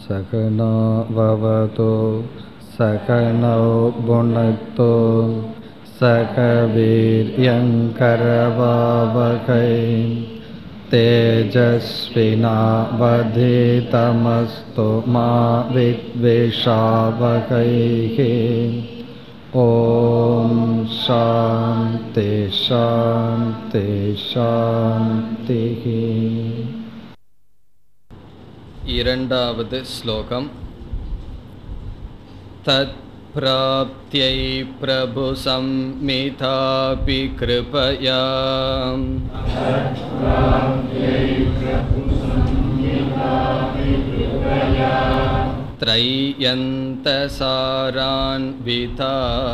सकनो भवतु सकनौ भुनक्तु सकवीर्यङ्करवावकै तेजस्विनावधितमस्तु मा विद्वेषावकैः ॐ शान्ति शान्ति शान्तिः இரண்டாவது ஸ்லோகம் தத் प्राप्त्यै प्रभुसंमितापि कृपया त्रय्यन्तसारान्विता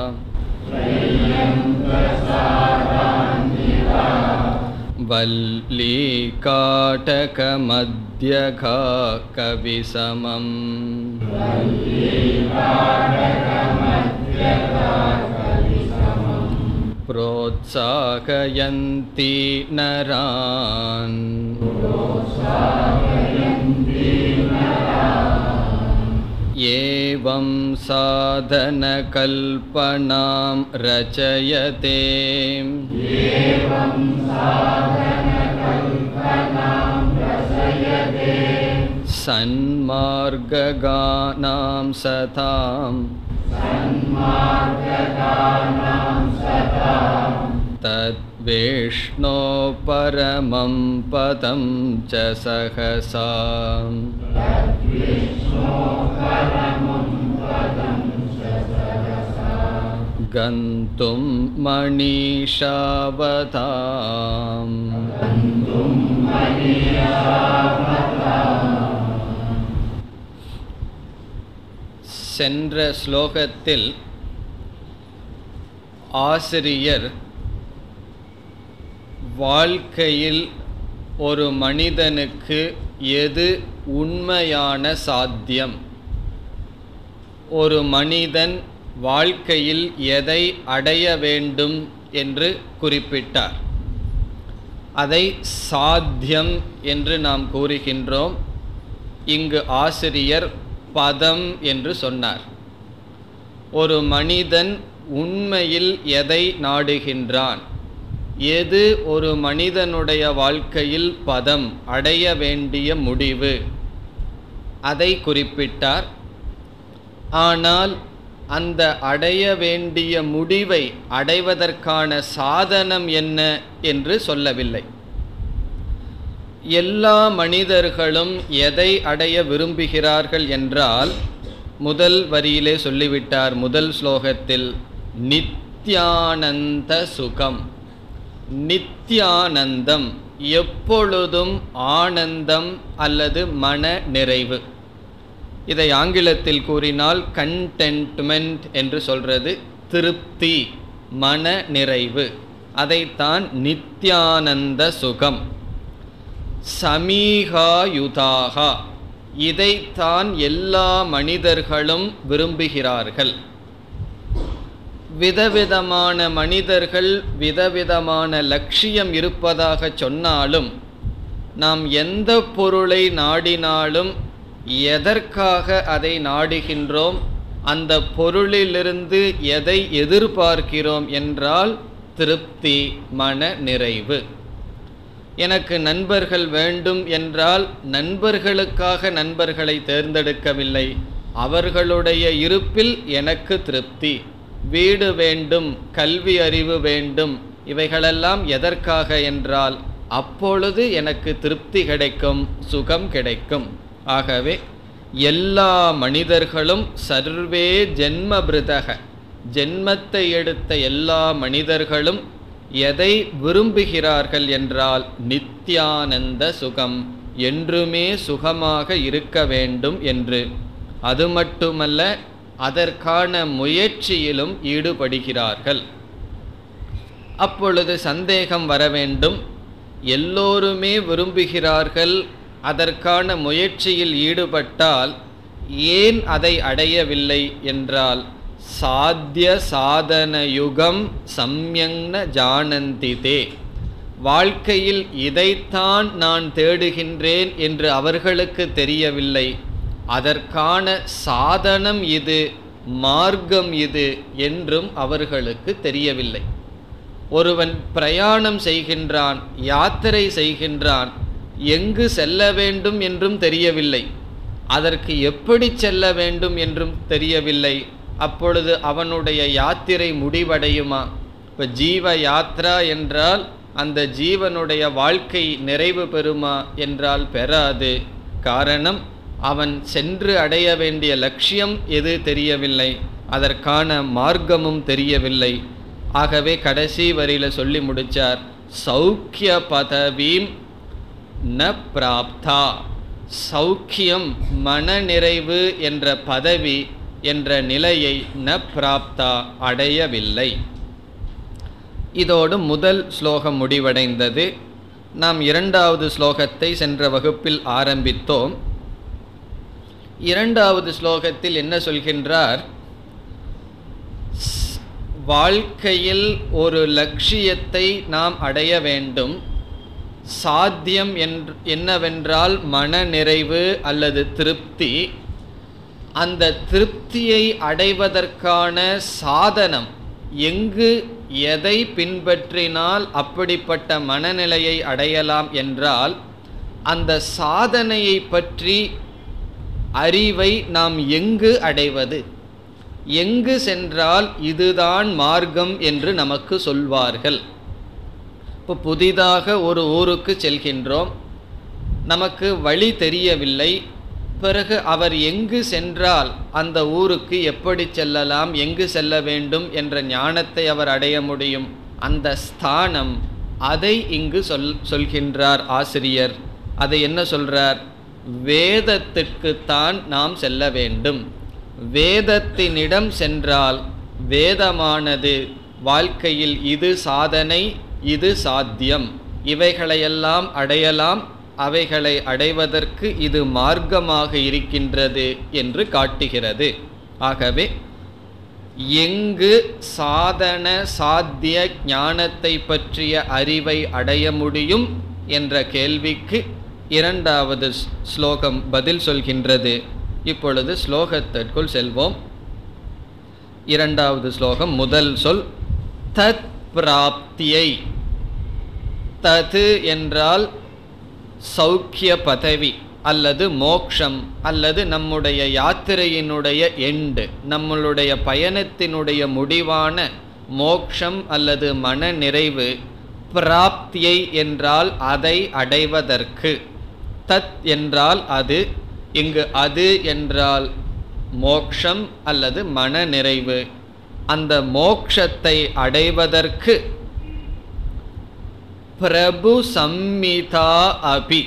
वल्लीकाटकमध्यघा कविसमम् प्रोत्साहयन्ति नरान् एवं साधनकल्पनां रचयते सन्मार्गगानां सताम् तद्वेष्णो परमं पदं च सहसा गन्तुं मणिषावताम् சென்ற ஸ்லோகத்தில் ஆசிரியர் வாழ்க்கையில் ஒரு மனிதனுக்கு எது உண்மையான சாத்தியம் ஒரு மனிதன் வாழ்க்கையில் எதை அடைய வேண்டும் என்று குறிப்பிட்டார் அதை சாத்தியம் என்று நாம் கூறுகின்றோம் இங்கு ஆசிரியர் பதம் என்று சொன்னார் ஒரு மனிதன் உண்மையில் எதை நாடுகின்றான் எது ஒரு மனிதனுடைய வாழ்க்கையில் பதம் அடைய வேண்டிய முடிவு அதை குறிப்பிட்டார் ஆனால் அந்த அடைய வேண்டிய முடிவை அடைவதற்கான சாதனம் என்ன என்று சொல்லவில்லை எல்லா மனிதர்களும் எதை அடைய விரும்புகிறார்கள் என்றால் முதல் வரியிலே சொல்லிவிட்டார் முதல் ஸ்லோகத்தில் நித்யானந்த சுகம் நித்யானந்தம் எப்பொழுதும் ஆனந்தம் அல்லது மன நிறைவு இதை ஆங்கிலத்தில் கூறினால் கண்டென்ட்மெண்ட் என்று சொல்றது திருப்தி மன நிறைவு அதைத்தான் நித்யானந்த சுகம் சமீகாயுதாகா இதைத்தான் எல்லா மனிதர்களும் விரும்புகிறார்கள் விதவிதமான மனிதர்கள் விதவிதமான லட்சியம் இருப்பதாக சொன்னாலும் நாம் எந்த பொருளை நாடினாலும் எதற்காக அதை நாடுகின்றோம் அந்த பொருளிலிருந்து எதை எதிர்பார்க்கிறோம் என்றால் திருப்தி மன நிறைவு எனக்கு நண்பர்கள் வேண்டும் என்றால் நண்பர்களுக்காக நண்பர்களை தேர்ந்தெடுக்கவில்லை அவர்களுடைய இருப்பில் எனக்கு திருப்தி வீடு வேண்டும் கல்வி அறிவு வேண்டும் இவைகளெல்லாம் எதற்காக என்றால் அப்பொழுது எனக்கு திருப்தி கிடைக்கும் சுகம் கிடைக்கும் ஆகவே எல்லா மனிதர்களும் சர்வே ஜென்மபிருதக ஜென்மத்தை எடுத்த எல்லா மனிதர்களும் எதை விரும்புகிறார்கள் என்றால் நித்யானந்த சுகம் என்றுமே சுகமாக இருக்க வேண்டும் என்று அது மட்டுமல்ல அதற்கான முயற்சியிலும் ஈடுபடுகிறார்கள் அப்பொழுது சந்தேகம் வர வேண்டும் எல்லோருமே விரும்புகிறார்கள் அதற்கான முயற்சியில் ஈடுபட்டால் ஏன் அதை அடையவில்லை என்றால் சாத்திய சாதன யுகம் சம்யங்ன ஜானந்திதே வாழ்க்கையில் இதைத்தான் நான் தேடுகின்றேன் என்று அவர்களுக்கு தெரியவில்லை அதற்கான சாதனம் இது மார்க்கம் இது என்றும் அவர்களுக்கு தெரியவில்லை ஒருவன் பிரயாணம் செய்கின்றான் யாத்திரை செய்கின்றான் எங்கு செல்ல வேண்டும் என்றும் தெரியவில்லை அதற்கு எப்படி செல்ல வேண்டும் என்றும் தெரியவில்லை அப்பொழுது அவனுடைய யாத்திரை முடிவடையுமா இப்போ ஜீவ யாத்ரா என்றால் அந்த ஜீவனுடைய வாழ்க்கை நிறைவு பெறுமா என்றால் பெறாது காரணம் அவன் சென்று அடைய வேண்டிய லட்சியம் எது தெரியவில்லை அதற்கான மார்க்கமும் தெரியவில்லை ஆகவே கடைசி வரியில் சொல்லி முடிச்சார் சௌக்கிய பதவீம் ந பிராப்தா சௌக்கியம் மனநிறைவு என்ற பதவி என்ற நிலையை ந பிராப்தா அடையவில்லை இதோடு முதல் ஸ்லோகம் முடிவடைந்தது நாம் இரண்டாவது ஸ்லோகத்தை சென்ற வகுப்பில் ஆரம்பித்தோம் இரண்டாவது ஸ்லோகத்தில் என்ன சொல்கின்றார் ஸ்- வாழ்க்கையில் ஒரு லட்சியத்தை நாம் அடைய வேண்டும் சாத்தியம் என்று என்னவென்றால் மனநிறைவு அல்லது திருப்தி அந்த திருப்தியை அடைவதற்கான சாதனம் எங்கு எதை பின்பற்றினால் அப்படிப்பட்ட மனநிலையை அடையலாம் என்றால் அந்த சாதனையை பற்றி அறிவை நாம் எங்கு அடைவது எங்கு சென்றால் இதுதான் மார்க்கம் என்று நமக்கு சொல்வார்கள் இப்போ புதிதாக ஒரு ஊருக்கு செல்கின்றோம் நமக்கு வழி தெரியவில்லை பிறகு அவர் எங்கு சென்றால் அந்த ஊருக்கு எப்படி செல்லலாம் எங்கு செல்ல வேண்டும் என்ற ஞானத்தை அவர் அடைய முடியும் அந்த ஸ்தானம் அதை இங்கு சொல் சொல்கின்றார் ஆசிரியர் அதை என்ன சொல்றார் வேதத்திற்குத்தான் நாம் செல்ல வேண்டும் வேதத்தினிடம் சென்றால் வேதமானது வாழ்க்கையில் இது சாதனை இது சாத்தியம் இவைகளையெல்லாம் அடையலாம் அவைகளை அடைவதற்கு இது மார்க்கமாக இருக்கின்றது என்று காட்டுகிறது ஆகவே எங்கு சாதன சாத்திய ஞானத்தை பற்றிய அறிவை அடைய முடியும் என்ற கேள்விக்கு இரண்டாவது ஸ்- ஸ்லோகம் பதில் சொல்கின்றது இப்பொழுது ஸ்லோகத்திற்குள் செல்வோம் இரண்டாவது ஸ்லோகம் முதல் சொல் தத் பிராப்தியை தது என்றால் சௌக்கிய பதவி அல்லது மோக்ஷம் அல்லது நம்முடைய யாத்திரையினுடைய எண்டு நம்மளுடைய பயணத்தினுடைய முடிவான மோக்ஷம் அல்லது மன நிறைவு பிராப்தியை என்றால் அதை அடைவதற்கு தத் என்றால் அது இங்கு அது என்றால் மோக்ஷம் அல்லது மன நிறைவு அந்த மோக்ஷத்தை அடைவதற்கு பிரபு சம்மிதா அபி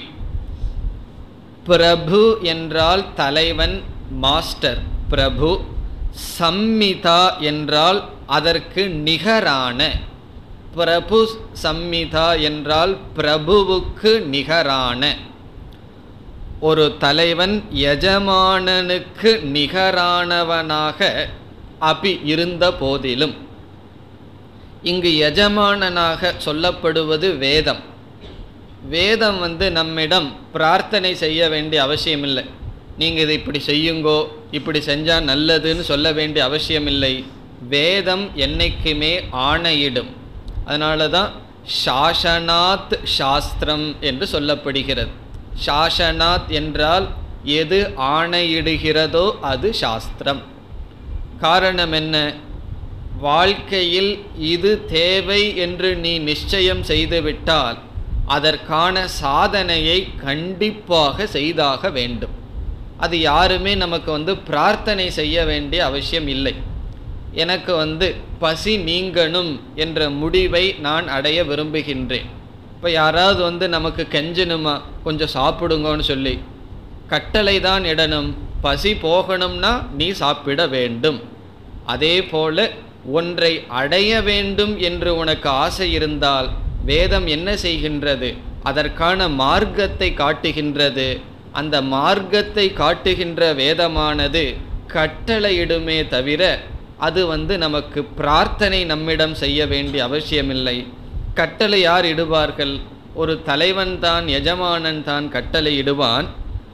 பிரபு என்றால் தலைவன் மாஸ்டர் பிரபு சம்மிதா என்றால் அதற்கு நிகரான பிரபு சம்மிதா என்றால் பிரபுவுக்கு நிகரான ஒரு தலைவன் எஜமானனுக்கு நிகரானவனாக அபி இருந்த போதிலும் இங்கு எஜமானனாக சொல்லப்படுவது வேதம் வேதம் வந்து நம்மிடம் பிரார்த்தனை செய்ய வேண்டிய அவசியமில்லை நீங்கள் இதை இப்படி செய்யுங்கோ இப்படி செஞ்சால் நல்லதுன்னு சொல்ல வேண்டிய அவசியமில்லை வேதம் என்னைக்குமே ஆணையிடும் அதனால தான் சாசனாத் சாஸ்திரம் என்று சொல்லப்படுகிறது சாசனாத் என்றால் எது ஆணையிடுகிறதோ அது சாஸ்திரம் காரணம் என்ன வாழ்க்கையில் இது தேவை என்று நீ நிச்சயம் செய்துவிட்டால் அதற்கான சாதனையை கண்டிப்பாக செய்தாக வேண்டும் அது யாருமே நமக்கு வந்து பிரார்த்தனை செய்ய வேண்டிய அவசியம் இல்லை எனக்கு வந்து பசி நீங்கணும் என்ற முடிவை நான் அடைய விரும்புகின்றேன் இப்போ யாராவது வந்து நமக்கு கெஞ்சணுமா கொஞ்சம் சாப்பிடுங்கன்னு சொல்லி கட்டளை தான் இடணும் பசி போகணும்னா நீ சாப்பிட வேண்டும் அதே போல ஒன்றை அடைய வேண்டும் என்று உனக்கு ஆசை இருந்தால் வேதம் என்ன செய்கின்றது அதற்கான மார்க்கத்தை காட்டுகின்றது அந்த மார்க்கத்தை காட்டுகின்ற வேதமானது கட்டளையிடுமே தவிர அது வந்து நமக்கு பிரார்த்தனை நம்மிடம் செய்ய வேண்டிய அவசியமில்லை கட்டளை யார் இடுவார்கள் ஒரு தலைவன் தான் எஜமானன் தான் கட்டளை இடுவான்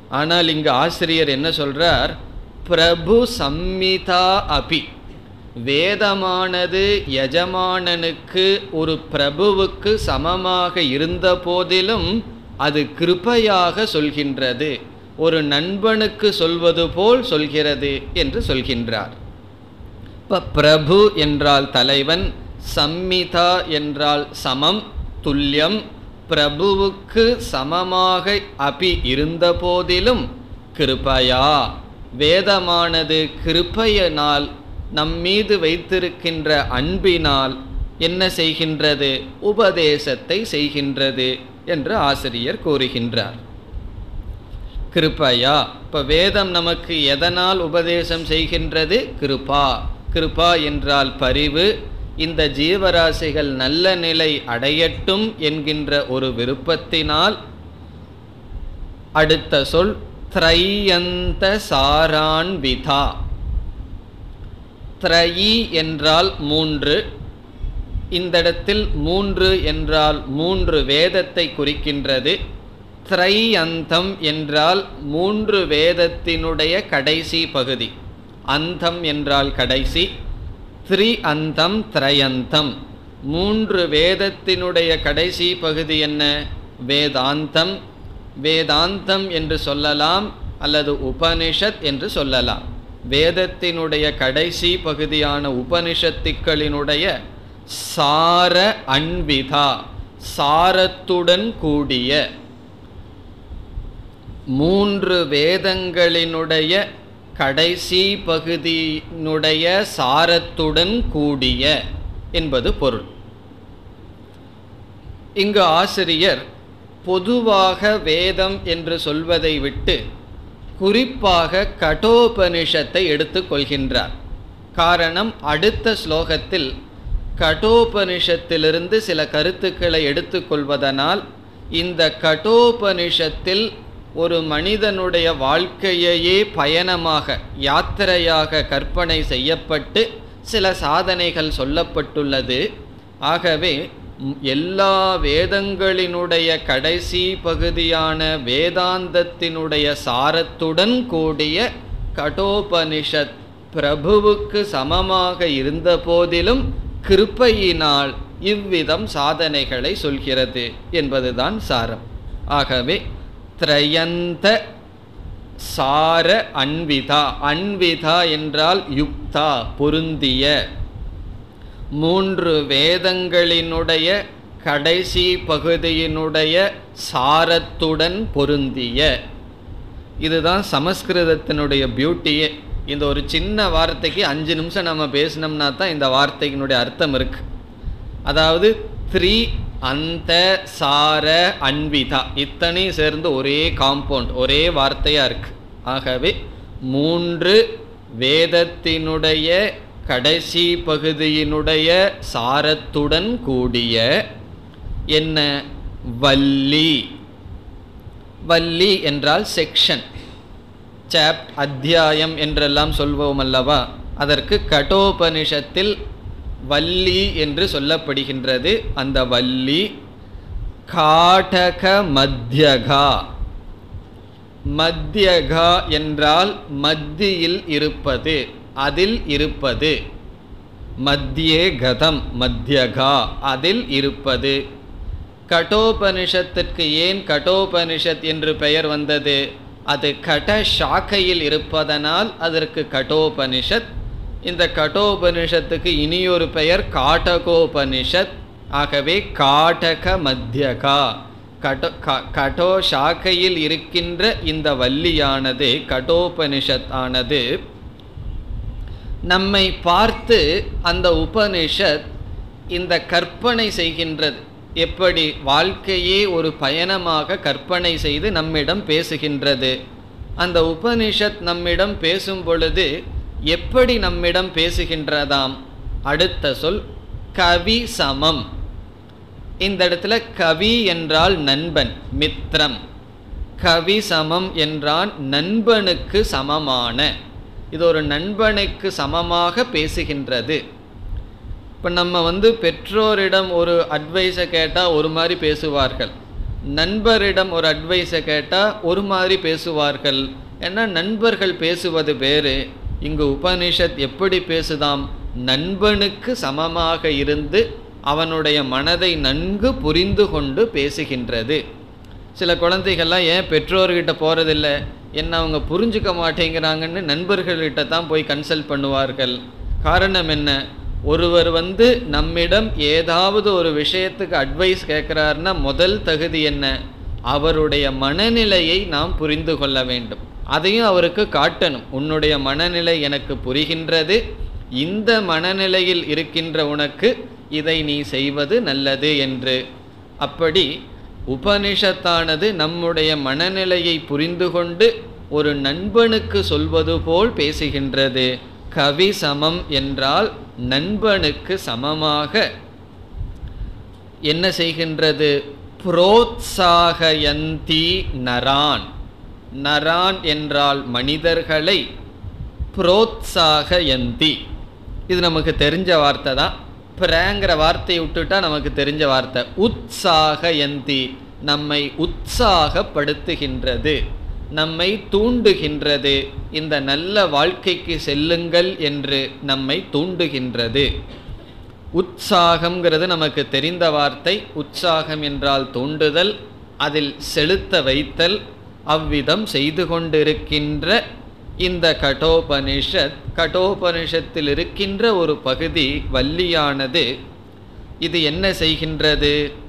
ஆனால் இங்கு ஆசிரியர் என்ன சொல்றார் பிரபு சம்மிதா அபி வேதமானது எஜமானனுக்கு ஒரு பிரபுவுக்கு சமமாக இருந்த போதிலும் அது கிருபையாக சொல்கின்றது ஒரு நண்பனுக்கு சொல்வது போல் சொல்கிறது என்று சொல்கின்றார் இப்ப பிரபு என்றால் தலைவன் சம்மிதா என்றால் சமம் துல்லியம் பிரபுவுக்கு சமமாக அபி இருந்த போதிலும் கிருபையா வேதமானது கிருபையனால் நம் மீது வைத்திருக்கின்ற அன்பினால் என்ன செய்கின்றது உபதேசத்தை செய்கின்றது என்று ஆசிரியர் கூறுகின்றார் கிருபையா இப்போ வேதம் நமக்கு எதனால் உபதேசம் செய்கின்றது கிருபா கிருபா என்றால் பரிவு இந்த ஜீவராசிகள் நல்ல நிலை அடையட்டும் என்கின்ற ஒரு விருப்பத்தினால் அடுத்த சொல் த்ரையந்த சாரான்விதா த்ரயி என்றால் மூன்று இந்த இடத்தில் மூன்று என்றால் மூன்று வேதத்தை குறிக்கின்றது த்ரை அந்தம் என்றால் மூன்று வேதத்தினுடைய கடைசி பகுதி அந்தம் என்றால் கடைசி த்ரி அந்தம் த்ரயந்தம் மூன்று வேதத்தினுடைய கடைசி பகுதி என்ன வேதாந்தம் வேதாந்தம் என்று சொல்லலாம் அல்லது உபனிஷத் என்று சொல்லலாம் வேதத்தினுடைய கடைசி பகுதியான உபனிஷத்துக்களினுடைய சார அன்விதா சாரத்துடன் கூடிய மூன்று வேதங்களினுடைய கடைசி பகுதியினுடைய சாரத்துடன் கூடிய என்பது பொருள் இங்கு ஆசிரியர் பொதுவாக வேதம் என்று சொல்வதை விட்டு குறிப்பாக கடோபனிஷத்தை எடுத்துக்கொள்கின்றார் காரணம் அடுத்த ஸ்லோகத்தில் கடோபனிஷத்திலிருந்து சில கருத்துக்களை எடுத்துக்கொள்வதனால் இந்த கடோபனிஷத்தில் ஒரு மனிதனுடைய வாழ்க்கையையே பயணமாக யாத்திரையாக கற்பனை செய்யப்பட்டு சில சாதனைகள் சொல்லப்பட்டுள்ளது ஆகவே ம், எல்லா வேதங்களினுடைய கடைசி பகுதியான வேதாந்தத்தினுடைய சாரத்துடன் கூடிய கடோபனிஷத் பிரபுவுக்கு சமமாக இருந்த போதிலும் கிருப்பையினால் இவ்விதம் சாதனைகளை சொல்கிறது என்பதுதான் சாரம் ஆகவே திரயந்த சார அன்விதா அன்விதா என்றால் யுக்தா பொருந்திய மூன்று வேதங்களினுடைய கடைசி பகுதியினுடைய சாரத்துடன் பொருந்திய இதுதான் சமஸ்கிருதத்தினுடைய பியூட்டியே இந்த ஒரு சின்ன வார்த்தைக்கு அஞ்சு நிமிஷம் நம்ம பேசினோம்னா தான் இந்த வார்த்தையினுடைய அர்த்தம் இருக்கு அதாவது த்ரீ அந்த சார அன்விதா இத்தனையும் சேர்ந்து ஒரே காம்பவுண்ட் ஒரே வார்த்தையாக இருக்கு ஆகவே மூன்று வேதத்தினுடைய கடைசி பகுதியினுடைய சாரத்துடன் கூடிய என்ன வள்ளி வள்ளி என்றால் செக்ஷன் சாப்ட் அத்தியாயம் என்றெல்லாம் சொல்வோம் அல்லவா அதற்கு கடோபனிஷத்தில் வள்ளி என்று சொல்லப்படுகின்றது அந்த வள்ளி காடக மத்தியகா மத்தியகா என்றால் மத்தியில் இருப்பது அதில் இருப்பது மத்தியே கதம் மத்தியகா அதில் இருப்பது கடோபனிஷத்திற்கு ஏன் கடோபனிஷத் என்று பெயர் வந்தது அது கட சாக்கையில் இருப்பதனால் அதற்கு கடோபனிஷத் இந்த கடோபனிஷத்துக்கு இனியொரு பெயர் காட்டகோபனிஷத் ஆகவே காட்டக மத்தியகா கடோ க- கடோ சாக்கையில் இருக்கின்ற இந்த வள்ளியானது கடோபனிஷத் ஆனது நம்மை பார்த்து அந்த உபனிஷத் இந்த கற்பனை செய்கின்றது எப்படி வாழ்க்கையே ஒரு பயணமாக கற்பனை செய்து நம்மிடம் பேசுகின்றது அந்த உபனிஷத் நம்மிடம் பேசும் பொழுது எப்படி நம்மிடம் பேசுகின்றதாம் அடுத்த சொல் கவி சமம் இந்த இடத்துல கவி என்றால் நண்பன் மித்ரம் கவி சமம் என்றால் நண்பனுக்கு சமமான இது ஒரு நண்பனுக்கு சமமாக பேசுகின்றது இப்போ நம்ம வந்து பெற்றோரிடம் ஒரு அட்வைஸை கேட்டால் ஒரு மாதிரி பேசுவார்கள் நண்பரிடம் ஒரு அட்வைஸை கேட்டால் ஒரு மாதிரி பேசுவார்கள் ஏன்னா நண்பர்கள் பேசுவது வேறு இங்கு உபனிஷத் எப்படி பேசுதாம் நண்பனுக்கு சமமாக இருந்து அவனுடைய மனதை நன்கு புரிந்து கொண்டு பேசுகின்றது சில குழந்தைகள்லாம் ஏன் பெற்றோர்கிட்ட போகிறதில்ல என்ன அவங்க புரிஞ்சுக்க மாட்டேங்கிறாங்கன்னு நண்பர்கள்கிட்ட தான் போய் கன்சல்ட் பண்ணுவார்கள் காரணம் என்ன ஒருவர் வந்து நம்மிடம் ஏதாவது ஒரு விஷயத்துக்கு அட்வைஸ் கேட்குறாருன்னா முதல் தகுதி என்ன அவருடைய மனநிலையை நாம் புரிந்து கொள்ள வேண்டும் அதையும் அவருக்கு காட்டணும் உன்னுடைய மனநிலை எனக்கு புரிகின்றது இந்த மனநிலையில் இருக்கின்ற உனக்கு இதை நீ செய்வது நல்லது என்று அப்படி உபனிஷத்தானது நம்முடைய மனநிலையை புரிந்து கொண்டு ஒரு நண்பனுக்கு சொல்வது போல் பேசுகின்றது கவி சமம் என்றால் நண்பனுக்கு சமமாக என்ன செய்கின்றது புரோத்சாகயந்தி நரான் நரான் என்றால் மனிதர்களை புரோத்சாகயந்தி இது நமக்கு தெரிஞ்ச வார்த்தை தான் பிரங்கிற வார்த்தையை விட்டுட்டா நமக்கு தெரிஞ்ச வார்த்தை உற்சாகயந்தி நம்மை உற்சாகப்படுத்துகின்றது நம்மை தூண்டுகின்றது இந்த நல்ல வாழ்க்கைக்கு செல்லுங்கள் என்று நம்மை தூண்டுகின்றது உற்சாகம்ங்கிறது நமக்கு தெரிந்த வார்த்தை உற்சாகம் என்றால் தூண்டுதல் அதில் செலுத்த வைத்தல் அவ்விதம் செய்து கொண்டிருக்கின்ற இந்த கடோபனிஷத் கடோபனிஷத்தில் இருக்கின்ற ஒரு பகுதி வள்ளியானது இது என்ன செய்கின்றது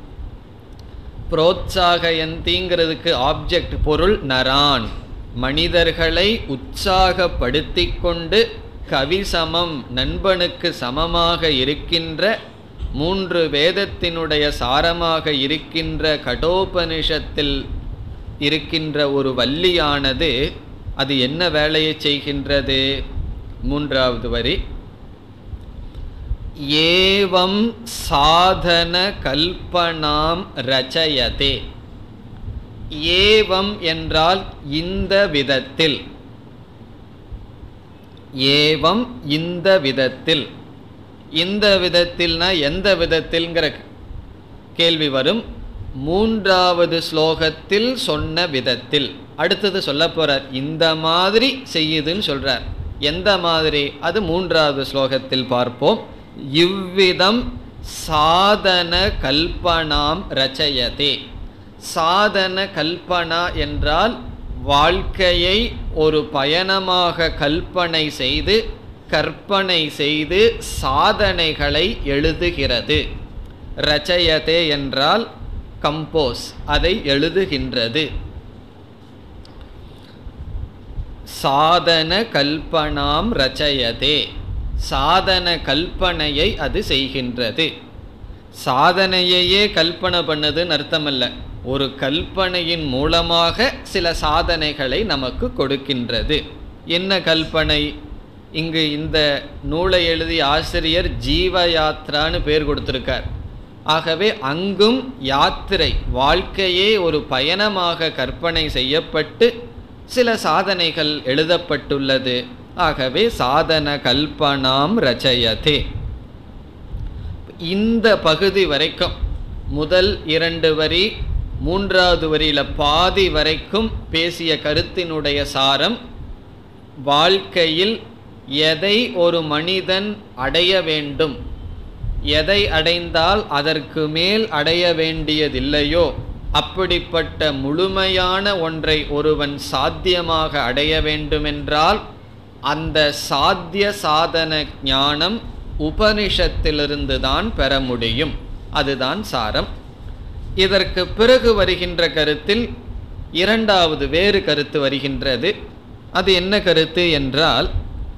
புரோத்சாகயந்திங்கிறதுக்கு ஆப்ஜெக்ட் பொருள் நரான் மனிதர்களை உற்சாகப்படுத்தி கொண்டு கவிசமம் நண்பனுக்கு சமமாக இருக்கின்ற மூன்று வேதத்தினுடைய சாரமாக இருக்கின்ற கடோபனிஷத்தில் இருக்கின்ற ஒரு வள்ளியானது அது என்ன வேலையை செய்கின்றது மூன்றாவது வரி ஏவம் சாதன கல்பனாம் ரச்சயதே ஏவம் என்றால் இந்த விதத்தில் ஏவம் இந்த விதத்தில் இந்த விதத்தில்னா எந்த விதத்தில்ங்கிற கேள்வி வரும் மூன்றாவது ஸ்லோகத்தில் சொன்ன விதத்தில் அடுத்தது சொல்ல போறார் இந்த மாதிரி செய்யுதுன்னு சொல்றார் எந்த மாதிரி அது மூன்றாவது ஸ்லோகத்தில் பார்ப்போம் இவ்விதம் சாதன கல்பனாம் ரச்சயதே சாதன கல்பனா என்றால் வாழ்க்கையை ஒரு பயணமாக கல்பனை செய்து கற்பனை செய்து சாதனைகளை எழுதுகிறது ரச்சயதே என்றால் கம்போஸ் அதை எழுதுகின்றது சாதன கல்பனாம் ரச்சயதே சாதன கல்பனையை அது செய்கின்றது சாதனையையே கல்பனை பண்ணதுன்னு அர்த்தமல்ல ஒரு கல்பனையின் மூலமாக சில சாதனைகளை நமக்கு கொடுக்கின்றது என்ன கல்பனை இங்கு இந்த நூலை எழுதிய ஆசிரியர் ஜீவ யாத்ரான்னு பேர் கொடுத்திருக்கார் ஆகவே அங்கும் யாத்திரை வாழ்க்கையே ஒரு பயணமாக கற்பனை செய்யப்பட்டு சில சாதனைகள் எழுதப்பட்டுள்ளது ஆகவே சாதன கல்பனாம் ரச்சயதே இந்த பகுதி வரைக்கும் முதல் இரண்டு வரி மூன்றாவது வரியில பாதி வரைக்கும் பேசிய கருத்தினுடைய சாரம் வாழ்க்கையில் எதை ஒரு மனிதன் அடைய வேண்டும் எதை அடைந்தால் அதற்கு மேல் அடைய வேண்டியதில்லையோ அப்படிப்பட்ட முழுமையான ஒன்றை ஒருவன் சாத்தியமாக அடைய வேண்டுமென்றால் அந்த சாத்திய சாதன ஞானம் உபனிஷத்திலிருந்து தான் பெற முடியும் அதுதான் சாரம் இதற்கு பிறகு வருகின்ற கருத்தில் இரண்டாவது வேறு கருத்து வருகின்றது அது என்ன கருத்து என்றால்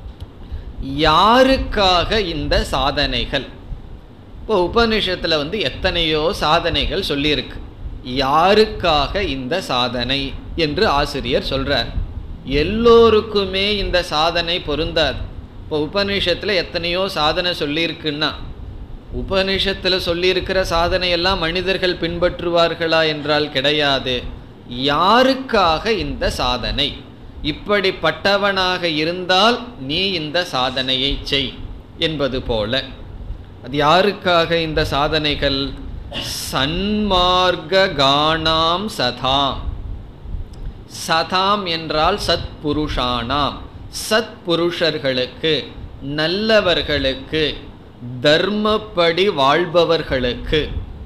யாருக்காக இந்த சாதனைகள் இப்போ உபனிஷத்தில் வந்து எத்தனையோ சாதனைகள் சொல்லியிருக்கு யாருக்காக இந்த சாதனை என்று ஆசிரியர் சொல்றார் எல்லோருக்குமே இந்த சாதனை பொருந்தாது இப்போ உபநிஷத்தில் எத்தனையோ சாதனை சொல்லியிருக்குன்னா உபநிஷத்தில் சொல்லியிருக்கிற சாதனையெல்லாம் மனிதர்கள் பின்பற்றுவார்களா என்றால் கிடையாது யாருக்காக இந்த சாதனை இப்படிப்பட்டவனாக இருந்தால் நீ இந்த சாதனையை செய் என்பது போல அது யாருக்காக இந்த சாதனைகள் சன்மார்கானாம் சதாம் சதாம் என்றால் சத்புருஷானாம் சத்புருஷர்களுக்கு நல்லவர்களுக்கு தர்மப்படி வாழ்பவர்களுக்கு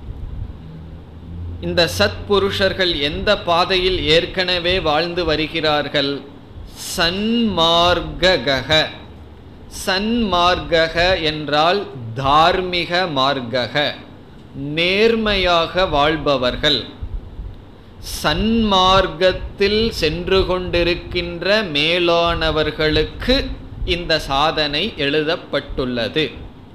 இந்த சத்புருஷர்கள் எந்த பாதையில் ஏற்கனவே வாழ்ந்து வருகிறார்கள் சன்மார்கக சன்மார்கக என்றால் தார்மிக மார்கக நேர்மையாக வாழ்பவர்கள் சன்மார்க்கத்தில் சென்று கொண்டிருக்கின்ற மேலானவர்களுக்கு இந்த சாதனை எழுதப்பட்டுள்ளது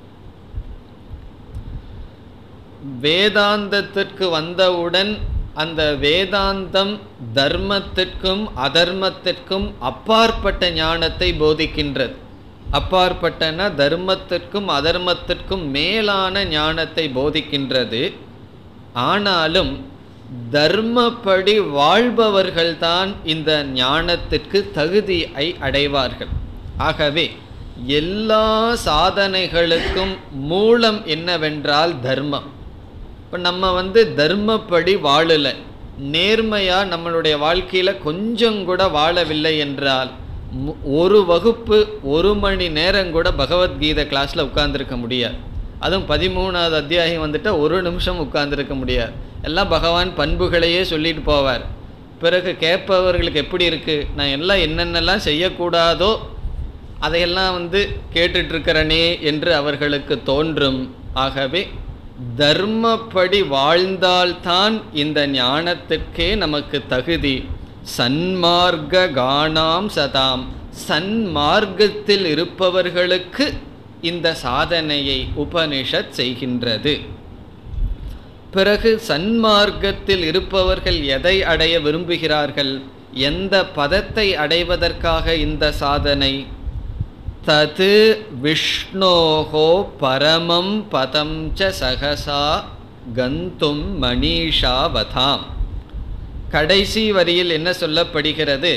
வேதாந்தத்திற்கு வந்தவுடன் அந்த வேதாந்தம் தர்மத்திற்கும் அதர்மத்திற்கும் அப்பாற்பட்ட ஞானத்தை போதிக்கின்றது அப்பாற்பட்டன தர்மத்திற்கும் அதர்மத்திற்கும் மேலான ஞானத்தை போதிக்கின்றது ஆனாலும் தர்மப்படி வாழ்பவர்கள்தான் இந்த ஞானத்திற்கு தகுதியை அடைவார்கள் ஆகவே எல்லா சாதனைகளுக்கும் மூலம் என்னவென்றால் தர்மம் இப்போ நம்ம வந்து தர்மப்படி வாழலை நேர்மையாக நம்மளுடைய வாழ்க்கையில் கொஞ்சம் கூட வாழவில்லை என்றால் மு- ஒரு வகுப்பு ஒரு மணி நேரம் கூட பகவத்கீதை கிளாஸில் உட்கார்ந்திருக்க முடியாது அதுவும் பதிமூணாவது அத்தியாயம் வந்துட்டு ஒரு நிமிஷம் உட்கார்ந்திருக்க முடியாது எல்லாம் பகவான் பண்புகளையே சொல்லிட்டு போவார் பிறகு கேட்பவர்களுக்கு எப்படி இருக்குது நான் எல்லாம் என்னென்னலாம் செய்யக்கூடாதோ அதையெல்லாம் வந்து கேட்டுட்டு இருக்கிறனே என்று அவர்களுக்கு தோன்றும் ஆகவே தர்மப்படி வாழ்ந்தால்தான் இந்த ஞானத்திற்கே நமக்கு தகுதி சன்மார்க்க கானாம் சதாம் சன்மார்க்கத்தில் இருப்பவர்களுக்கு இந்த சாதனையை உபனிஷத் செய்கின்றது பிறகு சன்மார்க்கத்தில் இருப்பவர்கள் எதை அடைய விரும்புகிறார்கள் எந்த பதத்தை அடைவதற்காக இந்த சாதனை தது விஷ்ணோகோ பரமம் பதம் ச சகசா கந்தும் மணீஷாவதாம் கடைசி வரியில் என்ன சொல்லப்படுகிறது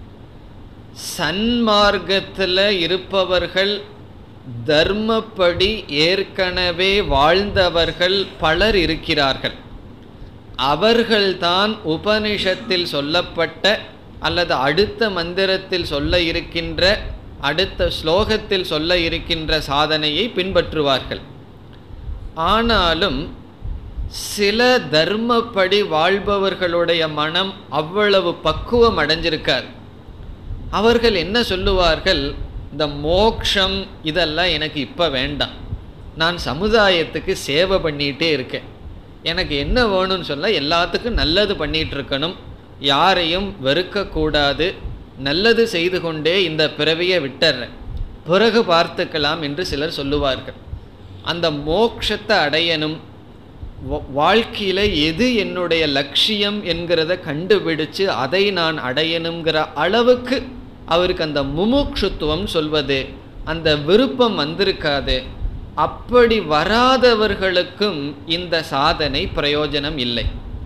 சன்மார்க்கத்தில் இருப்பவர்கள் தர்மப்படி ஏற்கனவே வாழ்ந்தவர்கள் பலர் இருக்கிறார்கள் அவர்கள்தான் உபனிஷத்தில் சொல்லப்பட்ட அல்லது அடுத்த மந்திரத்தில் சொல்ல இருக்கின்ற அடுத்த ஸ்லோகத்தில் சொல்ல இருக்கின்ற சாதனையை பின்பற்றுவார்கள் ஆனாலும் சில தர்மப்படி வாழ்பவர்களுடைய மனம் அவ்வளவு பக்குவம் அடைஞ்சிருக்கார் அவர்கள் என்ன சொல்லுவார்கள் இந்த மோக்ஷம் இதெல்லாம் எனக்கு இப்போ வேண்டாம் நான் சமுதாயத்துக்கு சேவை பண்ணிகிட்டே இருக்கேன் எனக்கு என்ன வேணும்னு சொல்ல எல்லாத்துக்கும் நல்லது பண்ணிட்டு இருக்கணும் யாரையும் வெறுக்கக்கூடாது நல்லது செய்து கொண்டே இந்த பிறவியை விட்டுறேன் பிறகு பார்த்துக்கலாம் என்று சிலர் சொல்லுவார்கள் அந்த மோக்ஷத்தை அடையணும் வா- வாழ்க்கையில எது என்னுடைய லட்சியம் என்கிறத கண்டுபிடிச்சு அதை நான் அடையணுங்கிற அளவுக்கு அவருக்கு அந்த முமுட்சுத்துவம் சொல்வது அந்த விருப்பம் வந்திருக்காது அப்படி வராதவர்களுக்கும் இந்த சாதனை பிரயோஜனம் இல்லை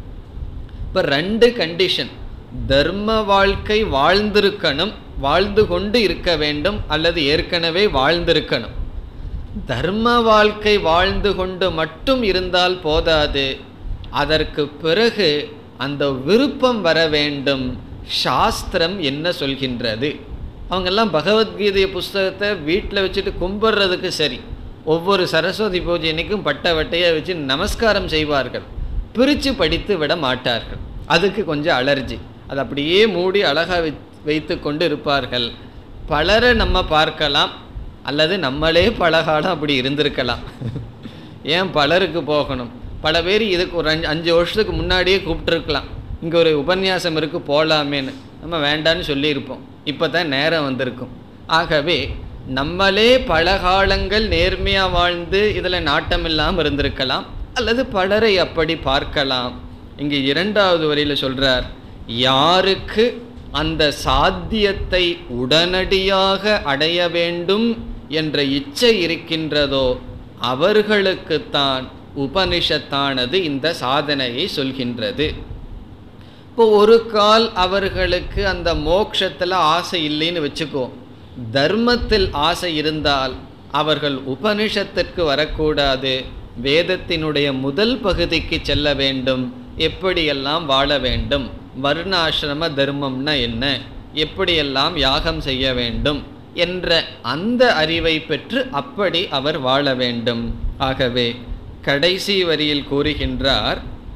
இப்போ ரெண்டு கண்டிஷன் தர்ம வாழ்க்கை வாழ்ந்திருக்கணும் வாழ்ந்து கொண்டு இருக்க வேண்டும் அல்லது ஏற்கனவே வாழ்ந்திருக்கணும் தர்ம வாழ்க்கை வாழ்ந்து கொண்டு மட்டும் இருந்தால் போதாது அதற்கு பிறகு அந்த விருப்பம் வர வேண்டும் சாஸ்திரம் என்ன சொல்கின்றது அவங்கெல்லாம் பகவத்கீதை புஸ்தகத்தை வீட்டில் வச்சுட்டு கும்பிட்றதுக்கு சரி ஒவ்வொரு சரஸ்வதி பூஜை அன்னைக்கும் பட்ட வட்டையை வச்சு நமஸ்காரம் செய்வார்கள் பிரித்து படித்து விட மாட்டார்கள் அதுக்கு கொஞ்சம் அலர்ஜி அது அப்படியே மூடி அழகாக வை வைத்து கொண்டு இருப்பார்கள் பலரை நம்ம பார்க்கலாம் அல்லது நம்மளே பல காலம் அப்படி இருந்திருக்கலாம் ஏன் பலருக்கு போகணும் பல பேர் இதுக்கு ஒரு அஞ்சு அஞ்சு வருஷத்துக்கு முன்னாடியே கூப்பிட்டுருக்கலாம் இங்கே ஒரு உபன்யாசம் இருக்குது போகலாமேன்னு நம்ம வேண்டான்னு சொல்லியிருப்போம் இப்போ தான் நேரம் வந்திருக்கும் ஆகவே நம்மளே பல காலங்கள் நேர்மையாக வாழ்ந்து இதில் நாட்டம் இல்லாமல் இருந்திருக்கலாம் அல்லது பலரை அப்படி பார்க்கலாம் இங்கே இரண்டாவது வரியில் சொல்கிறார் யாருக்கு அந்த சாத்தியத்தை உடனடியாக அடைய வேண்டும் என்ற இச்சை இருக்கின்றதோ அவர்களுக்குத்தான் உபனிஷத்தானது இந்த சாதனையை சொல்கின்றது இப்போ ஒரு கால் அவர்களுக்கு அந்த மோட்சத்தில் ஆசை இல்லைன்னு வச்சுக்கோ தர்மத்தில் ஆசை இருந்தால் அவர்கள் உபனிஷத்திற்கு வரக்கூடாது வேதத்தினுடைய முதல் பகுதிக்கு செல்ல வேண்டும் எப்படியெல்லாம் வாழ வேண்டும் வர்ணாசிரம தர்மம்னா என்ன எப்படியெல்லாம் யாகம் செய்ய வேண்டும் என்ற அந்த அறிவை பெற்று அப்படி அவர் வாழ வேண்டும் ஆகவே கடைசி வரியில் கூறுகின்றார்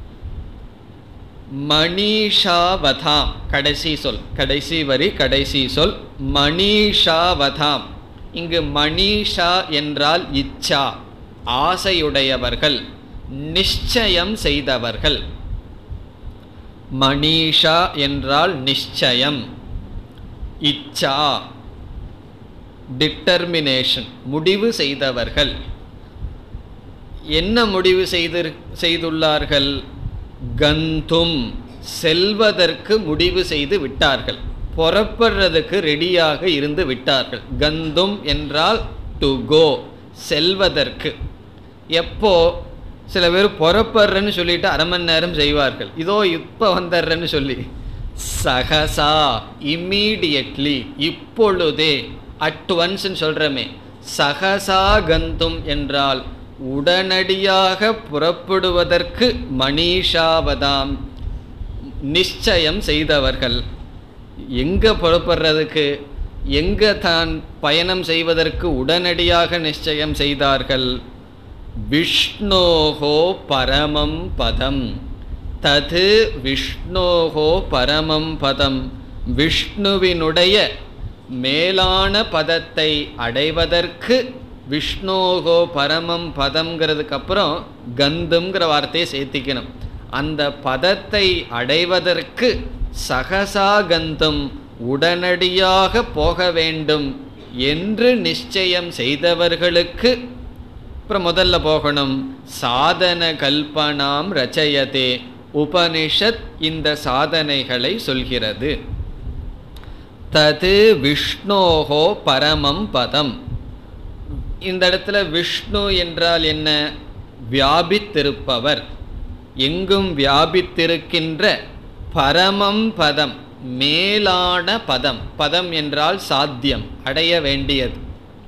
மணீஷாவதாம் கடைசி சொல் கடைசி வரி கடைசி சொல் மணீஷாவதாம் இங்கு மணீஷா என்றால் இச்சா ஆசையுடையவர்கள் நிச்சயம் செய்தவர்கள் மணீஷா என்றால் நிச்சயம் இச்சா டிட்டர்மினேஷன் முடிவு செய்தவர்கள் என்ன முடிவு செய்து செய்துள்ளார்கள் கந்தும் செல்வதற்கு முடிவு செய்து விட்டார்கள் புறப்படுறதுக்கு ரெடியாக இருந்து விட்டார்கள் கந்தும் என்றால் டு கோ செல்வதற்கு எப்போ சில பேர் புறப்படுறேன்னு சொல்லிட்டு அரை மணி நேரம் செய்வார்கள் இதோ இப்போ வந்துடுறேன்னு சொல்லி சகசா இம்மீடியட்லி இப்பொழுதே அட் ஒன்ஸ்ன்னு சொல்கிறோமே சகசா கந்தும் என்றால் உடனடியாக புறப்படுவதற்கு மணீஷாவதாம் நிச்சயம் செய்தவர்கள் எங்கே புறப்படுறதுக்கு எங்கே தான் பயணம் செய்வதற்கு உடனடியாக நிச்சயம் செய்தார்கள் விஷ்ணோகோ பரமம் பதம் தது விஷ்ணோகோ பரமம் பதம் விஷ்ணுவினுடைய மேலான பதத்தை அடைவதற்கு விஷ்ணோகோ பரமம் பதம்ங்கிறதுக்கு அப்புறம் கந்துங்கிற வார்த்தையை சேர்த்திக்கணும் அந்த பதத்தை அடைவதற்கு சகசா கந்தும் உடனடியாக போக வேண்டும் என்று நிச்சயம் செய்தவர்களுக்கு அப்புறம் முதல்ல போகணும் சாதன கல்பனாம் ரச்சயதே உபனிஷத் இந்த சாதனைகளை சொல்கிறது தது விஷ்ணோகோ பரமம் பதம் இந்த இடத்துல விஷ்ணு என்றால் என்ன வியாபித்திருப்பவர் எங்கும் வியாபித்திருக்கின்ற பரமம் பதம் மேலான பதம் பதம் என்றால் சாத்தியம் அடைய வேண்டியது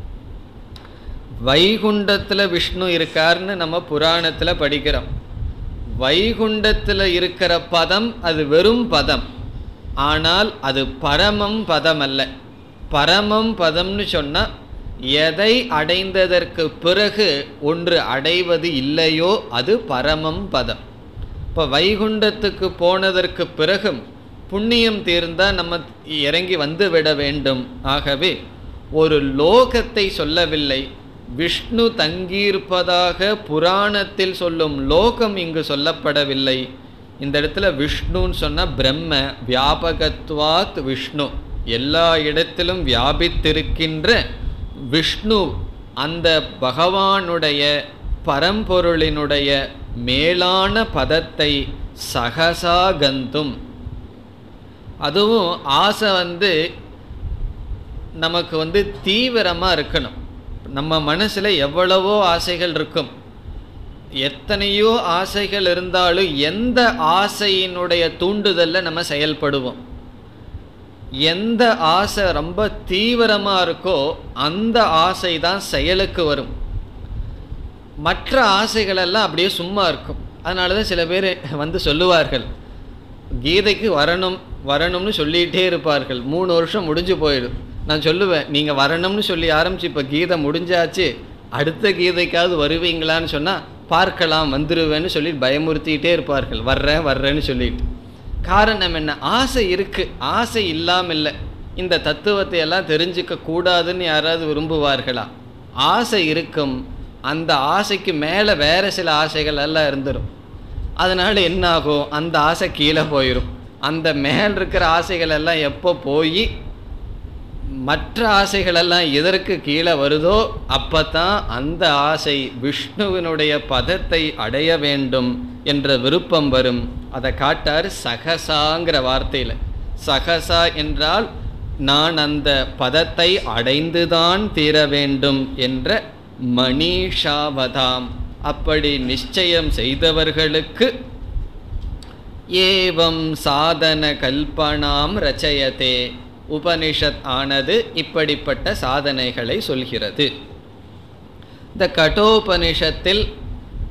வைகுண்டத்தில் விஷ்ணு இருக்கார்னு நம்ம புராணத்தில் படிக்கிறோம் வைகுண்டத்தில் இருக்கிற பதம் அது வெறும் பதம் ஆனால் அது பரமம் பதம் அல்ல பரமம் பதம்னு சொன்னால் எதை அடைந்ததற்கு பிறகு ஒன்று அடைவது இல்லையோ அது பரமம் பதம் இப்போ வைகுண்டத்துக்கு போனதற்கு பிறகும் புண்ணியம் தீர்ந்தால் நம்ம இறங்கி வந்து விட வேண்டும் ஆகவே ஒரு லோகத்தை சொல்லவில்லை விஷ்ணு தங்கியிருப்பதாக புராணத்தில் சொல்லும் லோகம் இங்கு சொல்லப்படவில்லை இந்த இடத்துல விஷ்ணுன்னு சொன்னால் பிரம்ம வியாபகத்வாத் விஷ்ணு எல்லா இடத்திலும் வியாபித்திருக்கின்ற விஷ்ணு அந்த பகவானுடைய பரம்பொருளினுடைய மேலான பதத்தை சகசா கந்தும் அதுவும் ஆசை வந்து நமக்கு வந்து தீவிரமாக இருக்கணும் நம்ம மனசில் எவ்வளவோ ஆசைகள் இருக்கும் எத்தனையோ ஆசைகள் இருந்தாலும் எந்த ஆசையினுடைய தூண்டுதலில் நம்ம செயல்படுவோம் எந்த ஆசை ரொம்ப தீவிரமாக இருக்கோ அந்த ஆசை தான் செயலுக்கு வரும் மற்ற ஆசைகளெல்லாம் அப்படியே சும்மா இருக்கும் அதனால தான் சில பேர் வந்து சொல்லுவார்கள் கீதைக்கு வரணும் வரணும்னு சொல்லிகிட்டே இருப்பார்கள் மூணு வருஷம் முடிஞ்சு போயிடும் நான் சொல்லுவேன் நீங்கள் வரணும்னு சொல்லி ஆரம்பிச்சு இப்போ கீதை முடிஞ்சாச்சு அடுத்த கீதைக்காவது வருவீங்களான்னு சொன்னால் பார்க்கலாம் வந்துடுவேன்னு சொல்லி பயமுறுத்திக்கிட்டே இருப்பார்கள் வர்றேன் வர்றேன்னு சொல்லிட்டு காரணம் என்ன ஆசை இருக்குது ஆசை இல்லாமல் இல்லை இந்த தத்துவத்தை எல்லாம் தெரிஞ்சுக்க கூடாதுன்னு யாராவது விரும்புவார்களா ஆசை இருக்கும் அந்த ஆசைக்கு மேலே வேறு சில ஆசைகள் எல்லாம் இருந்துடும் அதனால் என்ன ஆகும் அந்த ஆசை கீழே போயிடும் அந்த மேல் இருக்கிற ஆசைகள் எல்லாம் எப்போ போய் மற்ற ஆசைகளெல்லாம் எதற்கு கீழே வருதோ அப்போ தான் அந்த ஆசை விஷ்ணுவினுடைய பதத்தை அடைய வேண்டும் என்ற விருப்பம் வரும் அதை காட்டார் சகசாங்கிற வார்த்தையில் சகசா என்றால் நான் அந்த பதத்தை அடைந்துதான் தீர வேண்டும் என்ற மணிஷாவதாம் அப்படி நிச்சயம் செய்தவர்களுக்கு ஏவம் சாதன கல்பனாம் ரச்சயத்தே உபனிஷத் ஆனது இப்படிப்பட்ட சாதனைகளை சொல்கிறது இந்த கட்டோபனிஷத்தில்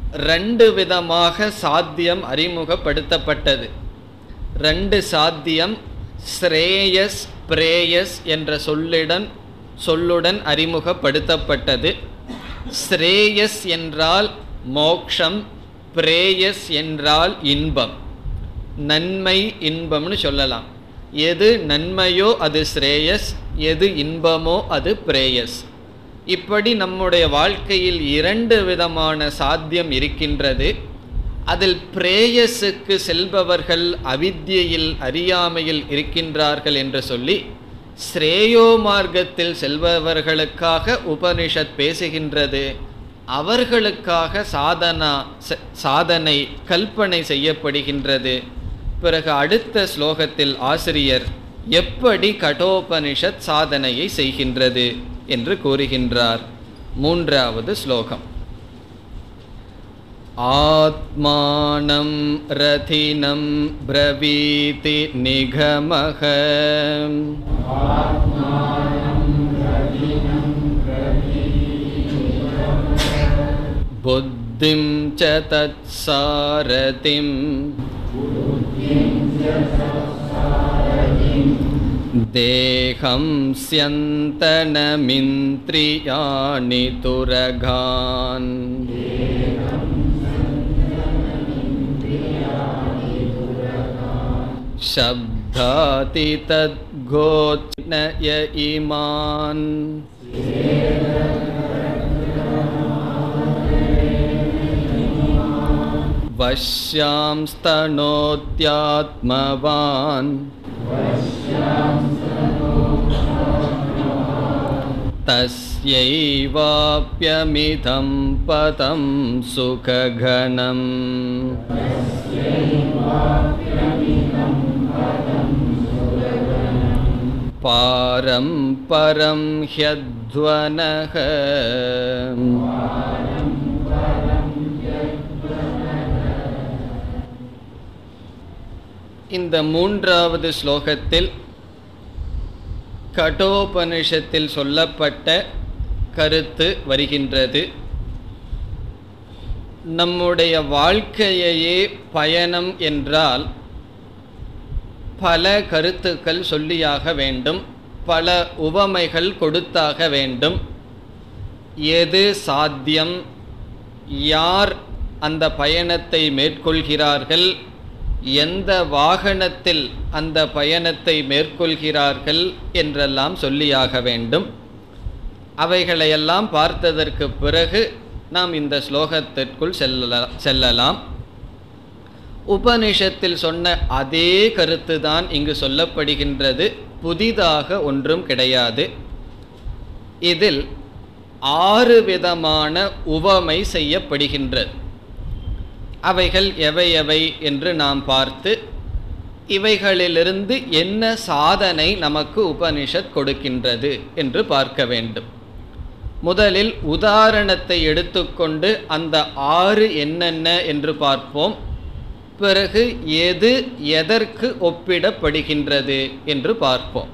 ரெண்டு விதமாக சாத்தியம் அறிமுகப்படுத்தப்பட்டது ரெண்டு சாத்தியம் ஸ்ரேயஸ் பிரேயஸ் என்ற சொல்லுடன் சொல்லுடன் அறிமுகப்படுத்தப்பட்டது ஸ்ரேயஸ் என்றால் மோக்ஷம் பிரேயஸ் என்றால் இன்பம் நன்மை இன்பம்னு சொல்லலாம் எது நன்மையோ அது ஸ்ரேயஸ் எது இன்பமோ அது பிரேயஸ் இப்படி நம்முடைய வாழ்க்கையில் இரண்டு விதமான சாத்தியம் இருக்கின்றது அதில் பிரேயஸுக்கு செல்பவர்கள் அவித்யையில் அறியாமையில் இருக்கின்றார்கள் என்று சொல்லி ஸ்ரேயோ மார்க்கத்தில் செல்பவர்களுக்காக உபனிஷத் பேசுகின்றது அவர்களுக்காக சாதனா ச- சாதனை கல்பனை செய்யப்படுகின்றது பிறகு அடுத்த ஸ்லோகத்தில் ஆசிரியர் எப்படி கடோபனிஷத் சாதனையை செய்கின்றது என்று கூறுகின்றார் மூன்றாவது ஸ்லோகம் ஆத்மானம் ரதினம் பிரவீதி நிகமக புத்திம் ச தத்சாரதிம் தேகம் ஸ்யந்தனமிந்திரியாணி துரகான் शब्दाति तद्घोत्नय इमान् वश्यांस्तनोत्यात्मवान् तस्यैवाप्यमिदं पदं सुखघनम् पारं परं ह्यध्वनः இந்த மூன்றாவது ஸ்லோகத்தில் கடோபனிஷத்தில் சொல்லப்பட்ட கருத்து வருகின்றது நம்முடைய வாழ்க்கையையே பயணம் என்றால் பல கருத்துக்கள் சொல்லியாக வேண்டும் பல உவமைகள் கொடுத்தாக வேண்டும் எது சாத்தியம் யார் அந்த பயணத்தை மேற்கொள்கிறார்கள் எந்த வாகனத்தில் அந்த பயணத்தை மேற்கொள்கிறார்கள் என்றெல்லாம் சொல்லியாக வேண்டும் அவைகளையெல்லாம் பார்த்ததற்கு பிறகு நாம் இந்த ஸ்லோகத்திற்குள் செல்ல செல்லலாம் உபனிஷத்தில் சொன்ன அதே கருத்து தான் இங்கு சொல்லப்படுகின்றது புதிதாக ஒன்றும் கிடையாது இதில் ஆறு விதமான உவமை செய்யப்படுகின்றது அவைகள் எவை எவை என்று நாம் பார்த்து இவைகளிலிருந்து என்ன சாதனை நமக்கு உபனிஷத் கொடுக்கின்றது என்று பார்க்க வேண்டும் முதலில் உதாரணத்தை எடுத்துக்கொண்டு அந்த ஆறு என்னென்ன என்று பார்ப்போம் பிறகு எது எதற்கு ஒப்பிடப்படுகின்றது என்று பார்ப்போம்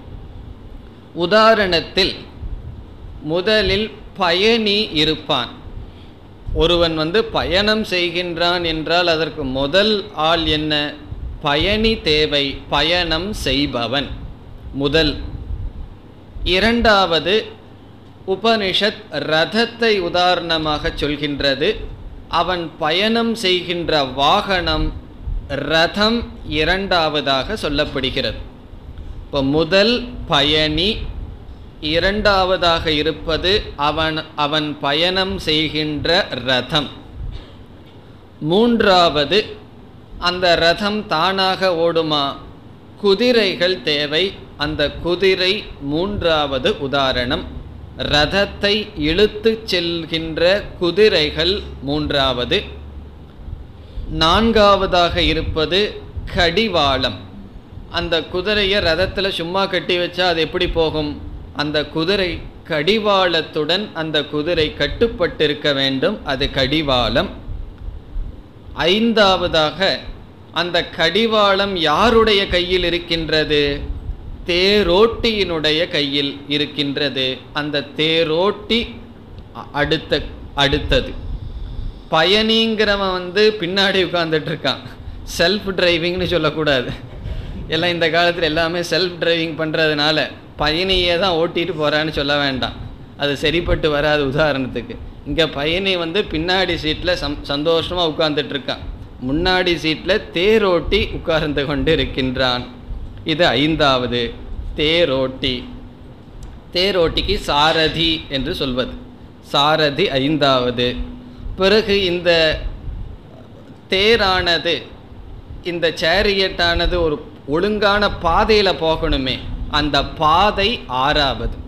உதாரணத்தில் முதலில் பயணி இருப்பான் ஒருவன் வந்து பயணம் செய்கின்றான் என்றால் அதற்கு முதல் ஆள் என்ன பயணி தேவை பயணம் செய்பவன் முதல் இரண்டாவது உபனிஷத் ரதத்தை உதாரணமாக சொல்கின்றது அவன் பயணம் செய்கின்ற வாகனம் ரதம் இரண்டாவதாக சொல்லப்படுகிறது இப்போ முதல் பயணி இரண்டாவதாக இருப்பது அவன் அவன் பயணம் செய்கின்ற ரதம் மூன்றாவது அந்த ரதம் தானாக ஓடுமா குதிரைகள் தேவை அந்த குதிரை மூன்றாவது உதாரணம் ரதத்தை இழுத்துச் செல்கின்ற குதிரைகள் மூன்றாவது நான்காவதாக இருப்பது கடிவாளம் அந்த குதிரையை ரதத்தில் சும்மா கட்டி வச்சா அது எப்படி போகும் அந்த குதிரை கடிவாளத்துடன் அந்த குதிரை கட்டுப்பட்டிருக்க வேண்டும் அது கடிவாளம் ஐந்தாவதாக அந்த கடிவாளம் யாருடைய கையில் இருக்கின்றது தேரோட்டியினுடைய கையில் இருக்கின்றது அந்த தேரோட்டி அ- அடுத்த அடுத்தது பயணிங்கிறவன் வந்து பின்னாடி உட்கார்ந்துட்டு இருக்கான் செல்ஃப் டிரைவிங்னு சொல்லக்கூடாது எல்லாம் இந்த காலத்தில் எல்லாமே செல்ஃப் டிரைவிங் பண்ணுறதுனால பயணியே தான் ஓட்டிட்டு போகிறான்னு சொல்ல வேண்டாம் அது சரிப்பட்டு வராது உதாரணத்துக்கு இங்கே பயணி வந்து பின்னாடி சீட்டில் சம் சந்தோஷமாக உட்கார்ந்துட்டு இருக்கான் முன்னாடி சீட்டில் தேரோட்டி உட்கார்ந்து கொண்டு இருக்கின்றான் இது ஐந்தாவது தேரோட்டி தேரோட்டிக்கு சாரதி என்று சொல்வது சாரதி ஐந்தாவது பிறகு இந்த தேரானது இந்த சேரியட்டானது ஒரு ஒழுங்கான பாதையில் போகணுமே அந்த பாதை ஆறாவது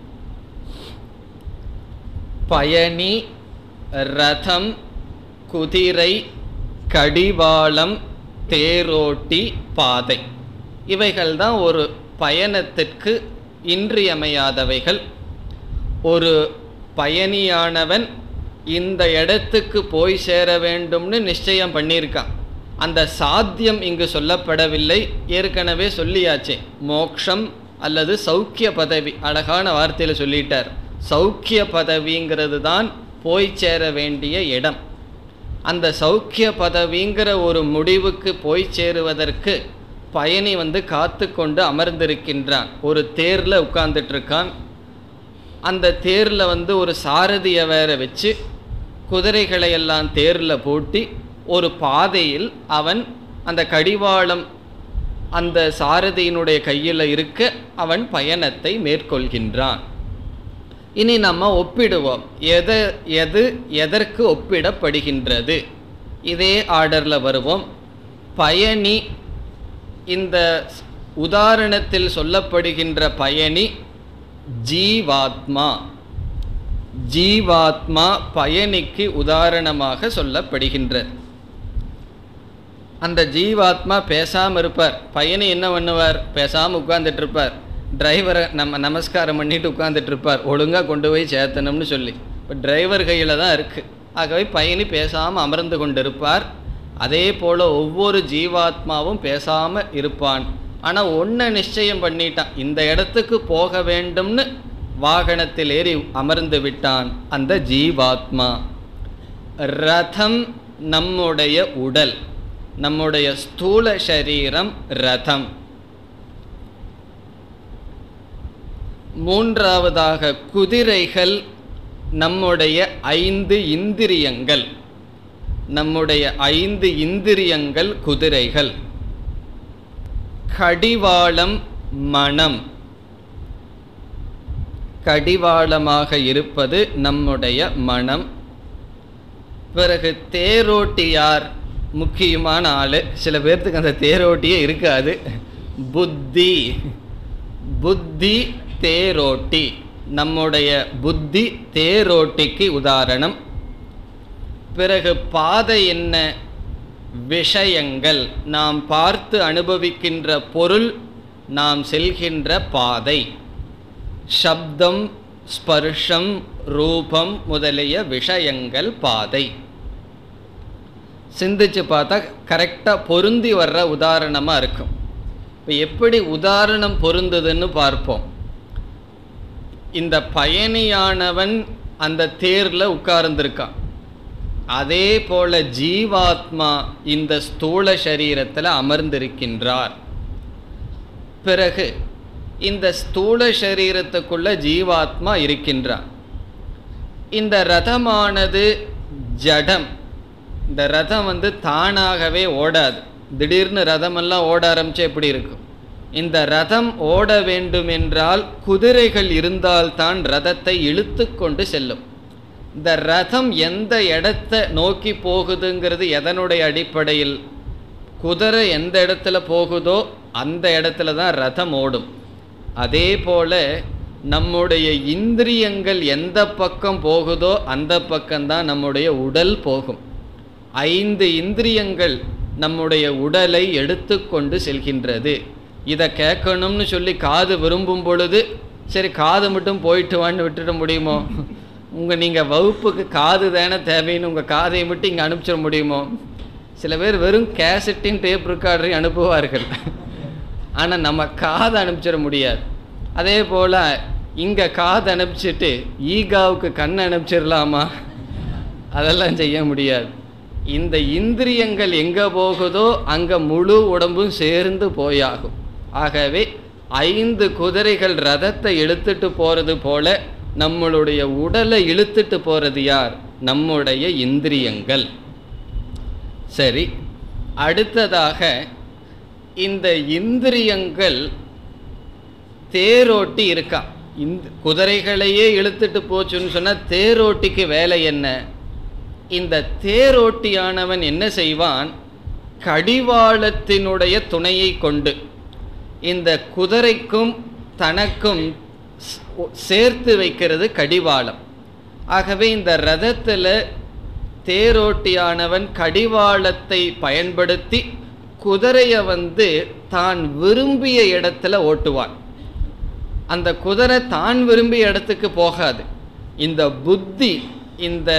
பயணி ரதம் குதிரை கடிவாளம் தேரோட்டி பாதை இவைகள் தான் ஒரு பயணத்திற்கு இன்றியமையாதவைகள் ஒரு பயணியானவன் இந்த இடத்துக்கு போய் சேர வேண்டும்னு நிச்சயம் பண்ணியிருக்கான் அந்த சாத்தியம் இங்கு சொல்லப்படவில்லை ஏற்கனவே சொல்லியாச்சே மோக்ஷம் அல்லது சௌக்கிய பதவி அழகான வார்த்தையில் சொல்லிட்டார் சௌக்கிய பதவிங்கிறது தான் போய் சேர வேண்டிய இடம் அந்த சௌக்கிய பதவிங்கிற ஒரு முடிவுக்கு போய் சேருவதற்கு பயணி வந்து காத்து கொண்டு அமர்ந்திருக்கின்றான் ஒரு தேரில் உட்கார்ந்துட்டு இருக்கான் அந்த தேரில் வந்து ஒரு சாரதியை வேற வச்சு குதிரைகளை எல்லாம் தேரில் பூட்டி ஒரு பாதையில் அவன் அந்த கடிவாளம் அந்த சாரதியினுடைய கையில் இருக்க அவன் பயணத்தை மேற்கொள்கின்றான் இனி நம்ம ஒப்பிடுவோம் எதை எது எதற்கு ஒப்பிடப்படுகின்றது இதே ஆர்டரில் வருவோம் பயணி இந்த உதாரணத்தில் சொல்லப்படுகின்ற பயணி ஜீவாத்மா ஜீவாத்மா பயணிக்கு உதாரணமாக சொல்லப்படுகின்றது அந்த ஜீவாத்மா பேசாமல் இருப்பார் பயணி என்ன பண்ணுவார் பேசாமல் உட்கார்ந்துட்டு இருப்பார் டிரைவரை நம்ம நமஸ்காரம் பண்ணிட்டு உட்கார்ந்துட்டு இருப்பார் ஒழுங்காக கொண்டு போய் சேர்த்தணும்னு சொல்லி இப்போ டிரைவர் கையில் தான் இருக்குது ஆகவே பயணி பேசாமல் அமர்ந்து கொண்டிருப்பார் அதே போல் ஒவ்வொரு ஜீவாத்மாவும் பேசாமல் இருப்பான் ஆனால் ஒன்றை நிச்சயம் பண்ணிட்டான் இந்த இடத்துக்கு போக வேண்டும்னு வாகனத்தில் ஏறி அமர்ந்து விட்டான் அந்த ஜீவாத்மா ரதம் நம்முடைய உடல் நம்முடைய ஸ்தூல சரீரம் ரதம் மூன்றாவதாக குதிரைகள் நம்முடைய ஐந்து இந்திரியங்கள் நம்முடைய ஐந்து இந்திரியங்கள் குதிரைகள் கடிவாளம் மனம் கடிவாளமாக இருப்பது நம்முடைய மனம் பிறகு தேரோட்டியார் முக்கியமான ஆள் சில பேர்த்துக்கு அந்த தேரோட்டியே இருக்காது புத்தி புத்தி தேரோட்டி நம்முடைய புத்தி தேரோட்டிக்கு உதாரணம் பிறகு பாதை என்ன விஷயங்கள் நாம் பார்த்து அனுபவிக்கின்ற பொருள் நாம் செல்கின்ற பாதை சப்தம் ஸ்பர்ஷம் ரூபம் முதலிய விஷயங்கள் பாதை சிந்திச்சு பார்த்தா கரெக்டாக பொருந்தி வர்ற உதாரணமாக இருக்கும் இப்போ எப்படி உதாரணம் பொருந்துதுன்னு பார்ப்போம் இந்த பயணியானவன் அந்த தேரில் உட்கார்ந்துருக்கான் அதே போல ஜீவாத்மா இந்த ஸ்தூல சரீரத்தில் அமர்ந்திருக்கின்றார் பிறகு இந்த ஸ்தூல சரீரத்துக்குள்ள ஜீவாத்மா இருக்கின்றார் இந்த ரதமானது ஜடம் இந்த ரதம் வந்து தானாகவே ஓடாது திடீர்னு ரதமெல்லாம் ஓட ஆரம்பிச்சு எப்படி இருக்கும் இந்த ரதம் ஓட வேண்டும் என்றால் குதிரைகள் இருந்தால்தான் ரதத்தை இழுத்து கொண்டு செல்லும் இந்த ரதம் எந்த இடத்தை நோக்கி போகுதுங்கிறது எதனுடைய அடிப்படையில் குதிரை எந்த இடத்துல போகுதோ அந்த இடத்துல தான் ரதம் ஓடும் அதே போல நம்முடைய இந்திரியங்கள் எந்த பக்கம் போகுதோ அந்த பக்கம்தான் நம்முடைய உடல் போகும் ஐந்து இந்திரியங்கள் நம்முடைய உடலை எடுத்துக்கொண்டு செல்கின்றது இதை கேட்கணும்னு சொல்லி காது விரும்பும் பொழுது சரி காது மட்டும் போயிட்டு வான்னு விட்டுட முடியுமோ உங்கள் நீங்கள் வகுப்புக்கு காது தானே தேவைன்னு உங்கள் காதை மட்டும் இங்கே அனுப்பிச்சிட முடியுமோ சில பேர் வெறும் கேசட்டின் டேப் ரெக்கார்டரையும் அனுப்புவார்கள் ஆனால் நம்ம காதை அனுப்பிச்சிட முடியாது அதே போல் இங்கே காது அனுப்பிச்சிட்டு ஈகாவுக்கு கண் அனுப்பிச்சிடலாமா அதெல்லாம் செய்ய முடியாது இந்த இந்திரியங்கள் எங்கே போகுதோ அங்கே முழு உடம்பும் சேர்ந்து போயாகும் ஆகவே ஐந்து குதிரைகள் ரதத்தை இழுத்துட்டு போகிறது போல நம்மளுடைய உடலை இழுத்துட்டு போகிறது யார் நம்முடைய இந்திரியங்கள் சரி அடுத்ததாக இந்த இந்திரியங்கள் தேரோட்டி இருக்கா இந்த குதிரைகளையே இழுத்துட்டு போச்சுன்னு சொன்னால் தேரோட்டிக்கு வேலை என்ன இந்த தேரோட்டியானவன் என்ன செய்வான் கடிவாளத்தினுடைய துணையை கொண்டு இந்த குதிரைக்கும் தனக்கும் ஸ்- சேர்த்து வைக்கிறது கடிவாளம் ஆகவே இந்த ரதத்தில் தேரோட்டியானவன் கடிவாளத்தை பயன்படுத்தி குதிரையை வந்து தான் விரும்பிய இடத்துல ஓட்டுவான் அந்த குதிரை தான் விரும்பிய இடத்துக்கு போகாது இந்த புத்தி இந்த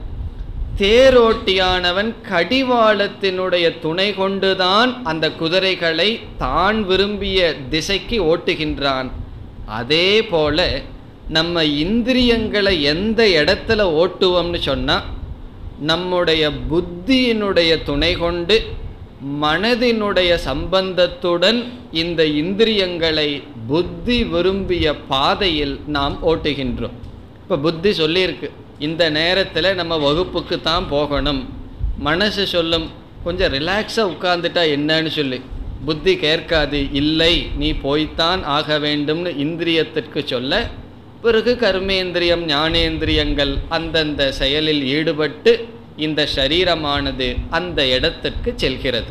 தேரோட்டியானவன் கடிவாளத்தினுடைய துணை கொண்டுதான் அந்த குதிரைகளை தான் விரும்பிய திசைக்கு ஓட்டுகின்றான் அதே போல நம்ம இந்திரியங்களை எந்த இடத்துல ஓட்டுவோம்னு சொன்னால் நம்முடைய புத்தியினுடைய துணை கொண்டு மனதினுடைய சம்பந்தத்துடன் இந்த இந்திரியங்களை புத்தி விரும்பிய பாதையில் நாம் ஓட்டுகின்றோம் இப்போ புத்தி சொல்லியிருக்கு இந்த நேரத்தில் நம்ம வகுப்புக்கு தான் போகணும் மனசு சொல்லும் கொஞ்சம் ரிலாக்ஸாக உட்கார்ந்துட்டா என்னன்னு சொல்லி புத்தி கேட்காது இல்லை நீ போய்த்தான் ஆக வேண்டும்னு இந்திரியத்திற்கு சொல்ல பிறகு கர்மேந்திரியம் ஞானேந்திரியங்கள் அந்தந்த செயலில் ஈடுபட்டு இந்த சரீரமானது அந்த இடத்திற்கு செல்கிறது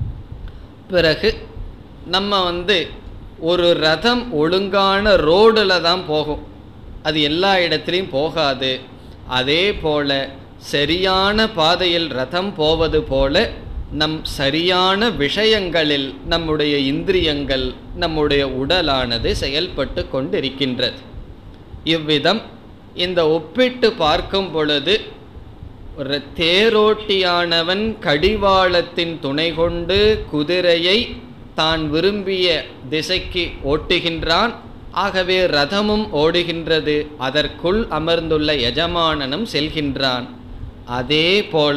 பிறகு நம்ம வந்து ஒரு ரதம் ஒழுங்கான ரோடில் தான் போகும் அது எல்லா இடத்துலையும் போகாது அதே போல சரியான பாதையில் ரதம் போவது போல நம் சரியான விஷயங்களில் நம்முடைய இந்திரியங்கள் நம்முடைய உடலானது செயல்பட்டு கொண்டிருக்கின்றது இவ்விதம் இந்த ஒப்பிட்டு பார்க்கும் பொழுது ஒரு தேரோட்டியானவன் கடிவாளத்தின் துணை கொண்டு குதிரையை தான் விரும்பிய திசைக்கு ஓட்டுகின்றான் ஆகவே ரதமும் ஓடுகின்றது அதற்குள் அமர்ந்துள்ள எஜமானனும் செல்கின்றான் அதே போல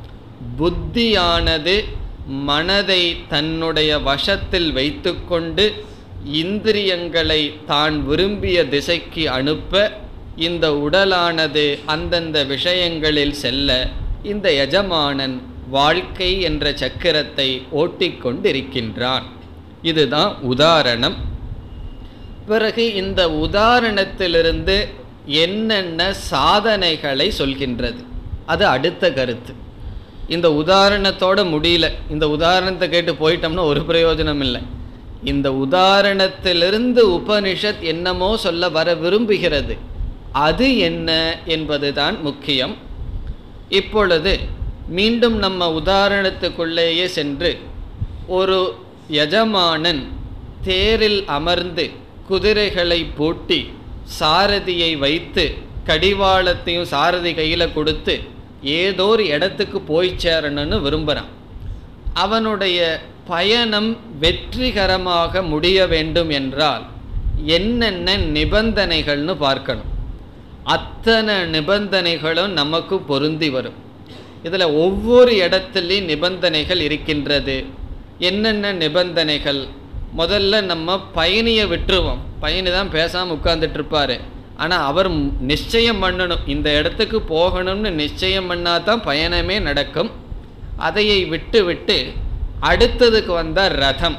புத்தியானது மனதை தன்னுடைய வசத்தில் வைத்துக்கொண்டு இந்திரியங்களை தான் விரும்பிய திசைக்கு அனுப்ப இந்த உடலானது அந்தந்த விஷயங்களில் செல்ல இந்த எஜமானன் வாழ்க்கை என்ற சக்கரத்தை ஓட்டிக்கொண்டிருக்கின்றான் இதுதான் உதாரணம் பிறகு இந்த உதாரணத்திலிருந்து என்னென்ன சாதனைகளை சொல்கின்றது அது அடுத்த கருத்து இந்த உதாரணத்தோட முடியல இந்த உதாரணத்தை கேட்டு போயிட்டோம்னா ஒரு பிரயோஜனம் இல்லை இந்த உதாரணத்திலிருந்து உபனிஷத் என்னமோ சொல்ல வர விரும்புகிறது அது என்ன என்பதுதான் முக்கியம் இப்பொழுது மீண்டும் நம்ம உதாரணத்துக்குள்ளேயே சென்று ஒரு எஜமானன் தேரில் அமர்ந்து குதிரைகளை பூட்டி சாரதியை வைத்து கடிவாளத்தையும் சாரதி கையில் கொடுத்து ஏதோ ஒரு இடத்துக்கு போய் சேரணும்னு விரும்புகிறான் அவனுடைய பயணம் வெற்றிகரமாக முடிய வேண்டும் என்றால் என்னென்ன நிபந்தனைகள்னு பார்க்கணும் அத்தனை நிபந்தனைகளும் நமக்கு பொருந்தி வரும் இதில் ஒவ்வொரு இடத்துலையும் நிபந்தனைகள் இருக்கின்றது என்னென்ன நிபந்தனைகள் முதல்ல நம்ம பயணியை விட்டுருவோம் பயணி தான் பேசாமல் உட்கார்ந்துட்டு இருப்பாரு ஆனால் அவர் ம்- நிச்சயம் பண்ணணும் இந்த இடத்துக்கு போகணும்னு நிச்சயம் பண்ணால் தான் பயணமே நடக்கும் அதையை விட்டு விட்டு அடுத்ததுக்கு வந்தால் ரதம்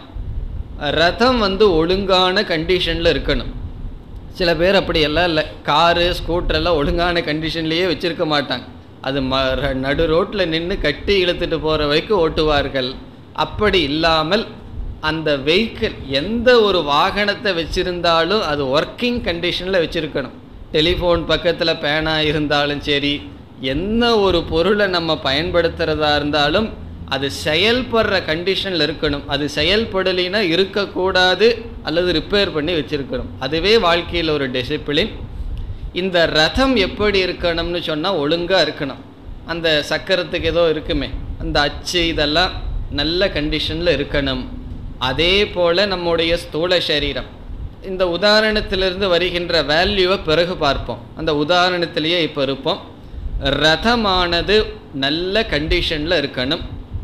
ரதம் வந்து ஒழுங்கான கண்டிஷனில் இருக்கணும் சில பேர் அப்படியெல்லாம் இல்லை காரு ஸ்கூட்டரெல்லாம் ஒழுங்கான கண்டிஷன்லேயே வச்சுருக்க மாட்டாங்க அது ம ர- நடு ரோட்டில் நின்று கட்டி இழுத்துட்டு போகிற வரைக்கும் ஓட்டுவார்கள் அப்படி இல்லாமல் அந்த வெஹிக்கிள் எந்த ஒரு வாகனத்தை வச்சுருந்தாலும் அது ஒர்க்கிங் கண்டிஷனில் வச்சுருக்கணும் டெலிஃபோன் பக்கத்தில் பேனா இருந்தாலும் சரி என்ன ஒரு பொருளை நம்ம பயன்படுத்துகிறதா இருந்தாலும் அது செயல்படுற கண்டிஷனில் இருக்கணும் அது செயல்படலைன்னா இருக்கக்கூடாது அல்லது ரிப்பேர் பண்ணி வச்சுருக்கணும் அதுவே வாழ்க்கையில் ஒரு டிசிப்ளின் இந்த ரதம் எப்படி இருக்கணும்னு சொன்னால் ஒழுங்காக இருக்கணும் அந்த சக்கரத்துக்கு ஏதோ இருக்குமே அந்த அச்சு இதெல்லாம் நல்ல கண்டிஷனில் இருக்கணும் அதே போல் நம்முடைய ஸ்தூல சரீரம் இந்த உதாரணத்திலிருந்து வருகின்ற வேல்யூவை பிறகு பார்ப்போம் அந்த உதாரணத்திலேயே இப்போ இருப்போம் ரதமானது நல்ல கண்டிஷனில் இருக்கணும்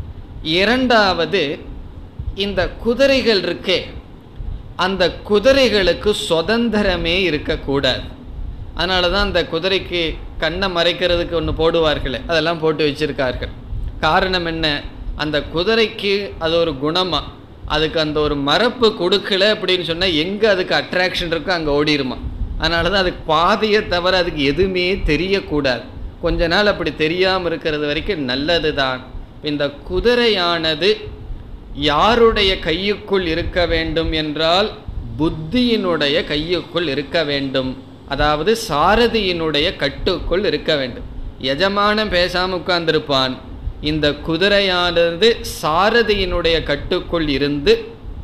இரண்டாவது இந்த குதிரைகள் இருக்கே அந்த குதிரைகளுக்கு சுதந்திரமே இருக்கக்கூடாது அதனால தான் அந்த குதிரைக்கு கண்ணை மறைக்கிறதுக்கு ஒன்று போடுவார்களே அதெல்லாம் போட்டு வச்சிருக்கார்கள் காரணம் என்ன அந்த குதிரைக்கு அது ஒரு குணமா அதுக்கு அந்த ஒரு மரப்பு கொடுக்கல அப்படின்னு சொன்னால் எங்கே அதுக்கு அட்ராக்ஷன் இருக்கோ அங்கே ஓடிருமா அதனால தான் அதுக்கு பாதையை தவிர அதுக்கு எதுவுமே தெரியக்கூடாது கொஞ்ச நாள் அப்படி தெரியாமல் இருக்கிறது வரைக்கும் நல்லது தான் இந்த குதிரையானது யாருடைய கையுக்குள் இருக்க வேண்டும் என்றால் புத்தியினுடைய கையுக்குள் இருக்க வேண்டும் அதாவது சாரதியினுடைய கட்டுக்குள் இருக்க வேண்டும் எஜமானம் பேசாம உட்கார்ந்திருப்பான் இந்த குதிரையானது சாரதியினுடைய கட்டுக்குள் இருந்து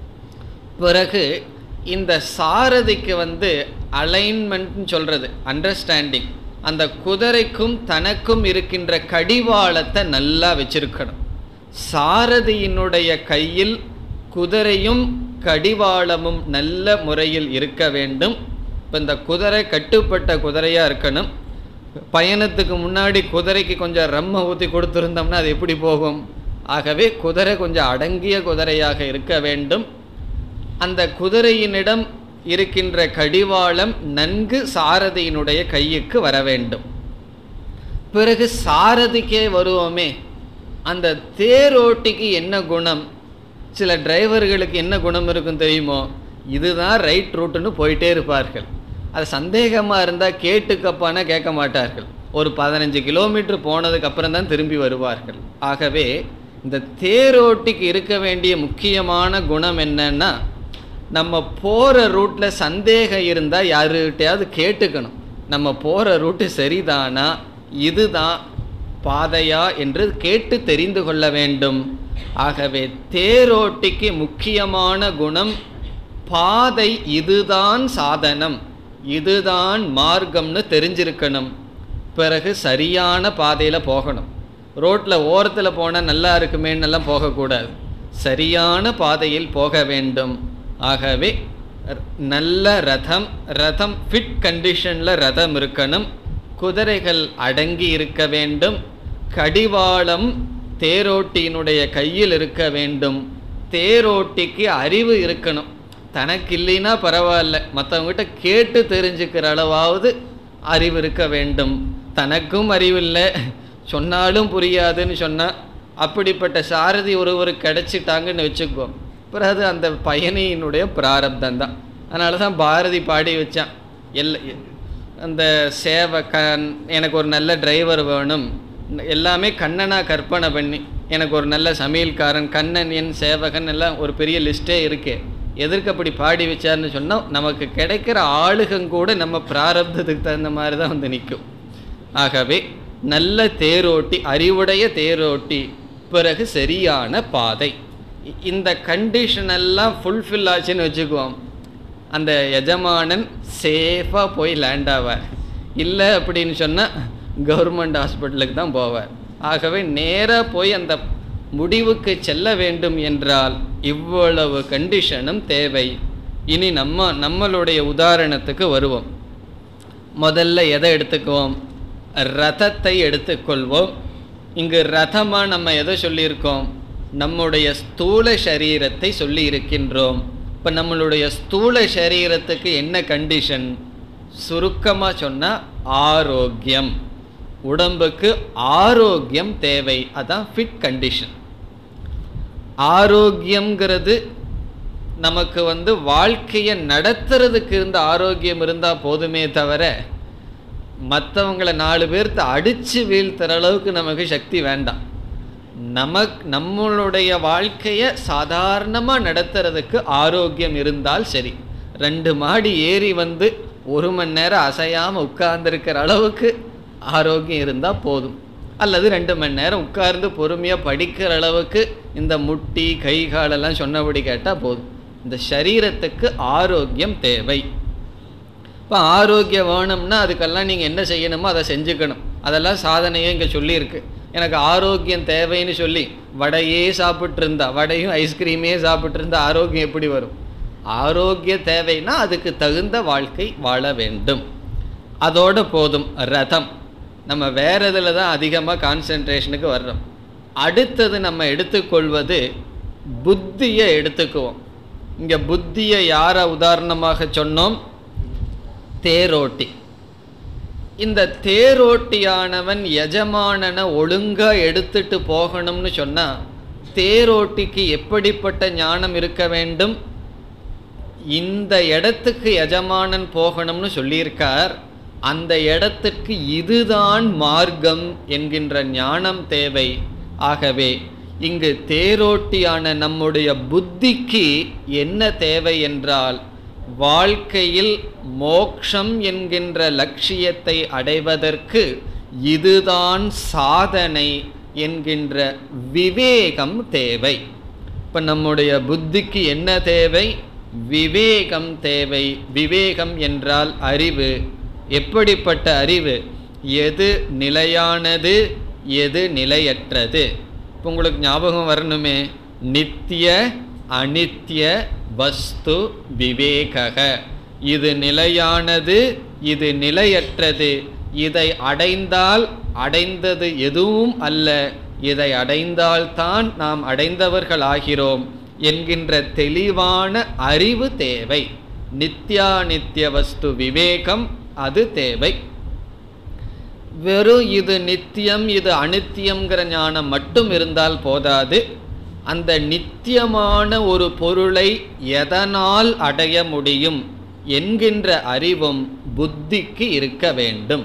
பிறகு இந்த சாரதிக்கு வந்து அலைன்மெண்ட்னு சொல்கிறது அண்டர்ஸ்டாண்டிங் அந்த குதிரைக்கும் தனக்கும் இருக்கின்ற கடிவாளத்தை நல்லா வச்சிருக்கணும் சாரதியினுடைய கையில் குதிரையும் கடிவாளமும் நல்ல முறையில் இருக்க வேண்டும் இப்போ இந்த குதிரை கட்டுப்பட்ட குதிரையாக இருக்கணும் பயணத்துக்கு முன்னாடி குதிரைக்கு கொஞ்சம் ரம்ம ஊற்றி கொடுத்துருந்தோம்னா அது எப்படி போகும் ஆகவே குதிரை கொஞ்சம் அடங்கிய குதிரையாக இருக்க வேண்டும் அந்த குதிரையினிடம் இருக்கின்ற கடிவாளம் நன்கு சாரதியினுடைய கையுக்கு வர வேண்டும் பிறகு சாரதிக்கே வருவோமே அந்த தேரோட்டிக்கு என்ன குணம் சில டிரைவர்களுக்கு என்ன குணம் இருக்கும் தெரியுமோ இதுதான் ரைட் ரூட்டுன்னு போயிட்டே இருப்பார்கள் அது சந்தேகமாக இருந்தால் கேட்டுக்கப்பானா கேட்க மாட்டார்கள் ஒரு பதினஞ்சு கிலோமீட்டர் போனதுக்கு அப்புறம் தான் திரும்பி வருவார்கள் ஆகவே இந்த தேரோட்டிக்கு இருக்க வேண்டிய முக்கியமான குணம் என்னன்னா நம்ம போகிற ரூட்டில் சந்தேகம் இருந்தால் யாருக்கிட்டையாவது கேட்டுக்கணும் நம்ம போகிற ரூட்டு சரிதானா இதுதான் பாதையா என்று கேட்டு தெரிந்து கொள்ள வேண்டும் ஆகவே தேரோட்டிக்கு முக்கியமான குணம் பாதை இதுதான் சாதனம் இதுதான் மார்க்கம்னு தெரிஞ்சிருக்கணும் பிறகு சரியான பாதையில் போகணும் ரோட்டில் ஓரத்தில் போனால் நல்லா இருக்குமேன்னு எல்லாம் போகக்கூடாது சரியான பாதையில் போக வேண்டும் ஆகவே ர- நல்ல ரதம் ரதம் ஃபிட் கண்டிஷனில் ரதம் இருக்கணும் குதிரைகள் அடங்கி இருக்க வேண்டும் கடிவாளம் தேரோட்டியினுடைய கையில் இருக்க வேண்டும் தேரோட்டிக்கு அறிவு இருக்கணும் தனக்கு இல்லைன்னா பரவாயில்ல மற்றவங்ககிட்ட கேட்டு தெரிஞ்சுக்கிற அளவாவது அறிவு இருக்க வேண்டும் தனக்கும் அறிவில்லை சொன்னாலும் புரியாதுன்னு சொன்னால் அப்படிப்பட்ட சாரதி ஒருவர் கிடைச்சிட்டாங்கன்னு வச்சுக்கோ பிறகு அந்த பயணியினுடைய பிராரப்தம் தான் அதனால தான் பாரதி பாடி வச்சான் எல்ல அந்த சேவை க எனக்கு ஒரு நல்ல டிரைவர் வேணும் எல்லாமே கண்ணனா கற்பனை பண்ணி எனக்கு ஒரு நல்ல சமையல்காரன் கண்ணன் என் சேவகன் எல்லாம் ஒரு பெரிய லிஸ்ட்டே இருக்கே எதற்கு அப்படி பாடி வச்சார்னு சொன்னால் நமக்கு கிடைக்கிற ஆளுகங்கூட நம்ம பிராரப்தத்துக்கு தகுந்த மாதிரி தான் வந்து நிற்கும் ஆகவே நல்ல தேரோட்டி அறிவுடைய தேரோட்டி பிறகு சரியான பாதை இ- இந்த கண்டிஷன் எல்லாம் ஃபுல்ஃபில் ஆச்சுன்னு வச்சுக்குவோம் அந்த எஜமானன் சேஃபாக போய் லேண்ட் ஆவார் இல்லை அப்படின்னு சொன்னால் கவர்மெண்ட் ஹாஸ்பிட்டலுக்கு தான் போவார் ஆகவே நேராக போய் அந்த முடிவுக்கு செல்ல வேண்டும் என்றால் இவ்வளவு கண்டிஷனும் தேவை இனி நம்ம நம்மளுடைய உதாரணத்துக்கு வருவோம் முதல்ல எதை எடுத்துக்குவோம் ரதத்தை எடுத்துக்கொள்வோம் இங்கு ரதமாக நம்ம எதை சொல்லியிருக்கோம் நம்முடைய ஸ்தூல சரீரத்தை சொல்லி இருக்கின்றோம் இப்போ நம்மளுடைய ஸ்தூல சரீரத்துக்கு என்ன கண்டிஷன் சுருக்கமாக சொன்னால் ஆரோக்கியம் உடம்புக்கு ஆரோக்கியம் தேவை அதான் ஃபிட் கண்டிஷன் ஆரோக்கியம்ங்கிறது நமக்கு வந்து வாழ்க்கையை நடத்துறதுக்கு இருந்த ஆரோக்கியம் இருந்தால் போதுமே தவிர மற்றவங்கள நாலு பேர்த்த அடித்து வீழ்த்துற அளவுக்கு நமக்கு சக்தி வேண்டாம் நமக் நம்மளுடைய வாழ்க்கையை சாதாரணமாக நடத்துறதுக்கு ஆரோக்கியம் இருந்தால் சரி ரெண்டு மாடி ஏறி வந்து ஒரு மணி நேரம் அசையாமல் உட்கார்ந்துருக்கிற அளவுக்கு ஆரோக்கியம் இருந்தால் போதும் அல்லது ரெண்டு மணி நேரம் உட்கார்ந்து பொறுமையாக படிக்கிற அளவுக்கு இந்த முட்டி கை காலெல்லாம் சொன்னபடி கேட்டால் போதும் இந்த சரீரத்துக்கு ஆரோக்கியம் தேவை இப்போ ஆரோக்கியம் வேணும்னா அதுக்கெல்லாம் நீங்கள் என்ன செய்யணுமோ அதை செஞ்சுக்கணும் அதெல்லாம் சாதனையே இங்கே சொல்லியிருக்கு எனக்கு ஆரோக்கியம் தேவைன்னு சொல்லி வடையே சாப்பிட்டு இருந்தா வடையும் ஐஸ்கிரீமே சாப்பிட்டு இருந்தா ஆரோக்கியம் எப்படி வரும் ஆரோக்கிய தேவைன்னா அதுக்கு தகுந்த வாழ்க்கை வாழ வேண்டும் அதோட போதும் ரதம் நம்ம வேற இதில் தான் அதிகமாக கான்சென்ட்ரேஷனுக்கு வர்றோம் அடுத்தது நம்ம எடுத்துக்கொள்வது புத்தியை எடுத்துக்குவோம் இங்கே புத்தியை யாரை உதாரணமாக சொன்னோம் தேரோட்டி இந்த தேரோட்டியானவன் எஜமானனை ஒழுங்கா எடுத்துட்டு போகணும்னு சொன்னா தேரோட்டிக்கு எப்படிப்பட்ட ஞானம் இருக்க வேண்டும் இந்த இடத்துக்கு எஜமானன் போகணும்னு சொல்லியிருக்கார் அந்த இடத்துக்கு இதுதான் மார்க்கம் என்கின்ற ஞானம் தேவை ஆகவே இங்கு தேரோட்டியான நம்முடைய புத்திக்கு என்ன தேவை என்றால் வாழ்க்கையில் மோக்ஷம் என்கின்ற லட்சியத்தை அடைவதற்கு இதுதான் சாதனை என்கின்ற விவேகம் தேவை இப்போ நம்முடைய புத்திக்கு என்ன தேவை விவேகம் தேவை விவேகம் என்றால் அறிவு எப்படிப்பட்ட அறிவு எது நிலையானது எது நிலையற்றது இப்போ உங்களுக்கு ஞாபகம் வரணுமே நித்திய அனித்திய வஸ்து விவேகக இது நிலையானது இது நிலையற்றது இதை அடைந்தால் அடைந்தது எதுவும் அல்ல இதை அடைந்தால்தான் நாம் அடைந்தவர்கள் ஆகிறோம் என்கின்ற தெளிவான அறிவு தேவை நித்யானித்திய வஸ்து விவேகம் அது தேவை வெறும் இது நித்தியம் இது அனித்தியம்ங்கிற ஞானம் மட்டும் இருந்தால் போதாது அந்த நித்தியமான ஒரு பொருளை எதனால் அடைய முடியும் என்கின்ற அறிவும் புத்திக்கு இருக்க வேண்டும்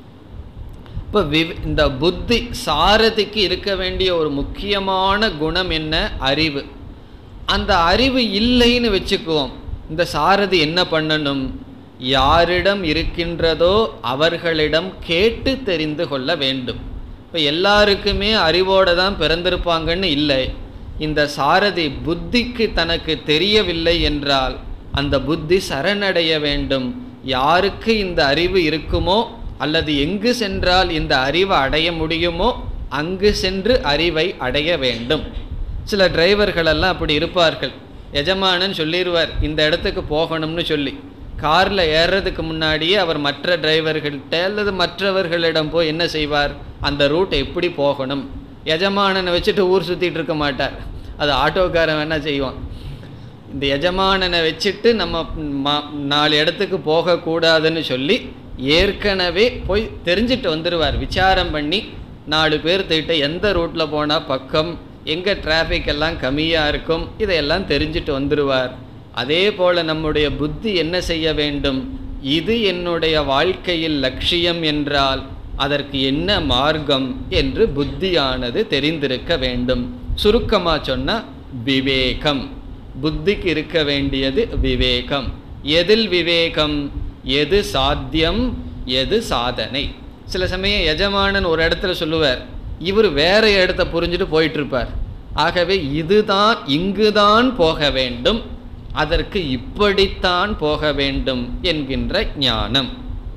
இப்போ விவ் இந்த புத்தி சாரதிக்கு இருக்க வேண்டிய ஒரு முக்கியமான குணம் என்ன அறிவு அந்த அறிவு இல்லைன்னு வச்சுக்குவோம் இந்த சாரதி என்ன பண்ணணும் யாரிடம் இருக்கின்றதோ அவர்களிடம் கேட்டு தெரிந்து கொள்ள வேண்டும் இப்போ எல்லாருக்குமே அறிவோடு தான் பிறந்திருப்பாங்கன்னு இல்லை இந்த சாரதி புத்திக்கு தனக்கு தெரியவில்லை என்றால் அந்த புத்தி சரணடைய வேண்டும் யாருக்கு இந்த அறிவு இருக்குமோ அல்லது எங்கு சென்றால் இந்த அறிவை அடைய முடியுமோ அங்கு சென்று அறிவை அடைய வேண்டும் சில டிரைவர்கள் எல்லாம் அப்படி இருப்பார்கள் எஜமானன் சொல்லிடுவார் இந்த இடத்துக்கு போகணும்னு சொல்லி காரில் ஏறுறதுக்கு முன்னாடியே அவர் மற்ற டிரைவர்கள்ட்ட அல்லது மற்றவர்களிடம் போய் என்ன செய்வார் அந்த ரூட் எப்படி போகணும் எஜமானனை வச்சுட்டு ஊர் சுற்றிட்டு இருக்க மாட்டார் அது ஆட்டோக்காரன் வேணால் செய்வான் இந்த எஜமானனை வச்சுட்டு நம்ம ம- நாலு இடத்துக்கு போகக்கூடாதுன்னு சொல்லி ஏற்கனவே போய் தெரிஞ்சுட்டு வந்துடுவார் விசாரம் பண்ணி நாலு பேர்த்துக்கிட்ட எந்த ரூட்டில் போனால் பக்கம் எங்கே டிராஃபிக் எல்லாம் கம்மியாக இருக்கும் இதையெல்லாம் தெரிஞ்சுட்டு வந்துடுவார் அதே போல் நம்முடைய புத்தி என்ன செய்ய வேண்டும் இது என்னுடைய வாழ்க்கையில் லட்சியம் என்றால் அதற்கு என்ன மார்க்கம் என்று புத்தியானது தெரிந்திருக்க வேண்டும் சுருக்கமாக சொன்னால் விவேகம் புத்திக்கு இருக்க வேண்டியது விவேகம் எதில் விவேகம் எது சாத்தியம் எது சாதனை சில சமயம் எஜமானன் ஒரு இடத்துல சொல்லுவார் இவர் வேற இடத்த புரிஞ்சுட்டு போயிட்டு இருப்பார் ஆகவே இதுதான் இங்குதான் போக வேண்டும் அதற்கு இப்படித்தான் போக வேண்டும் என்கின்ற ஞானம்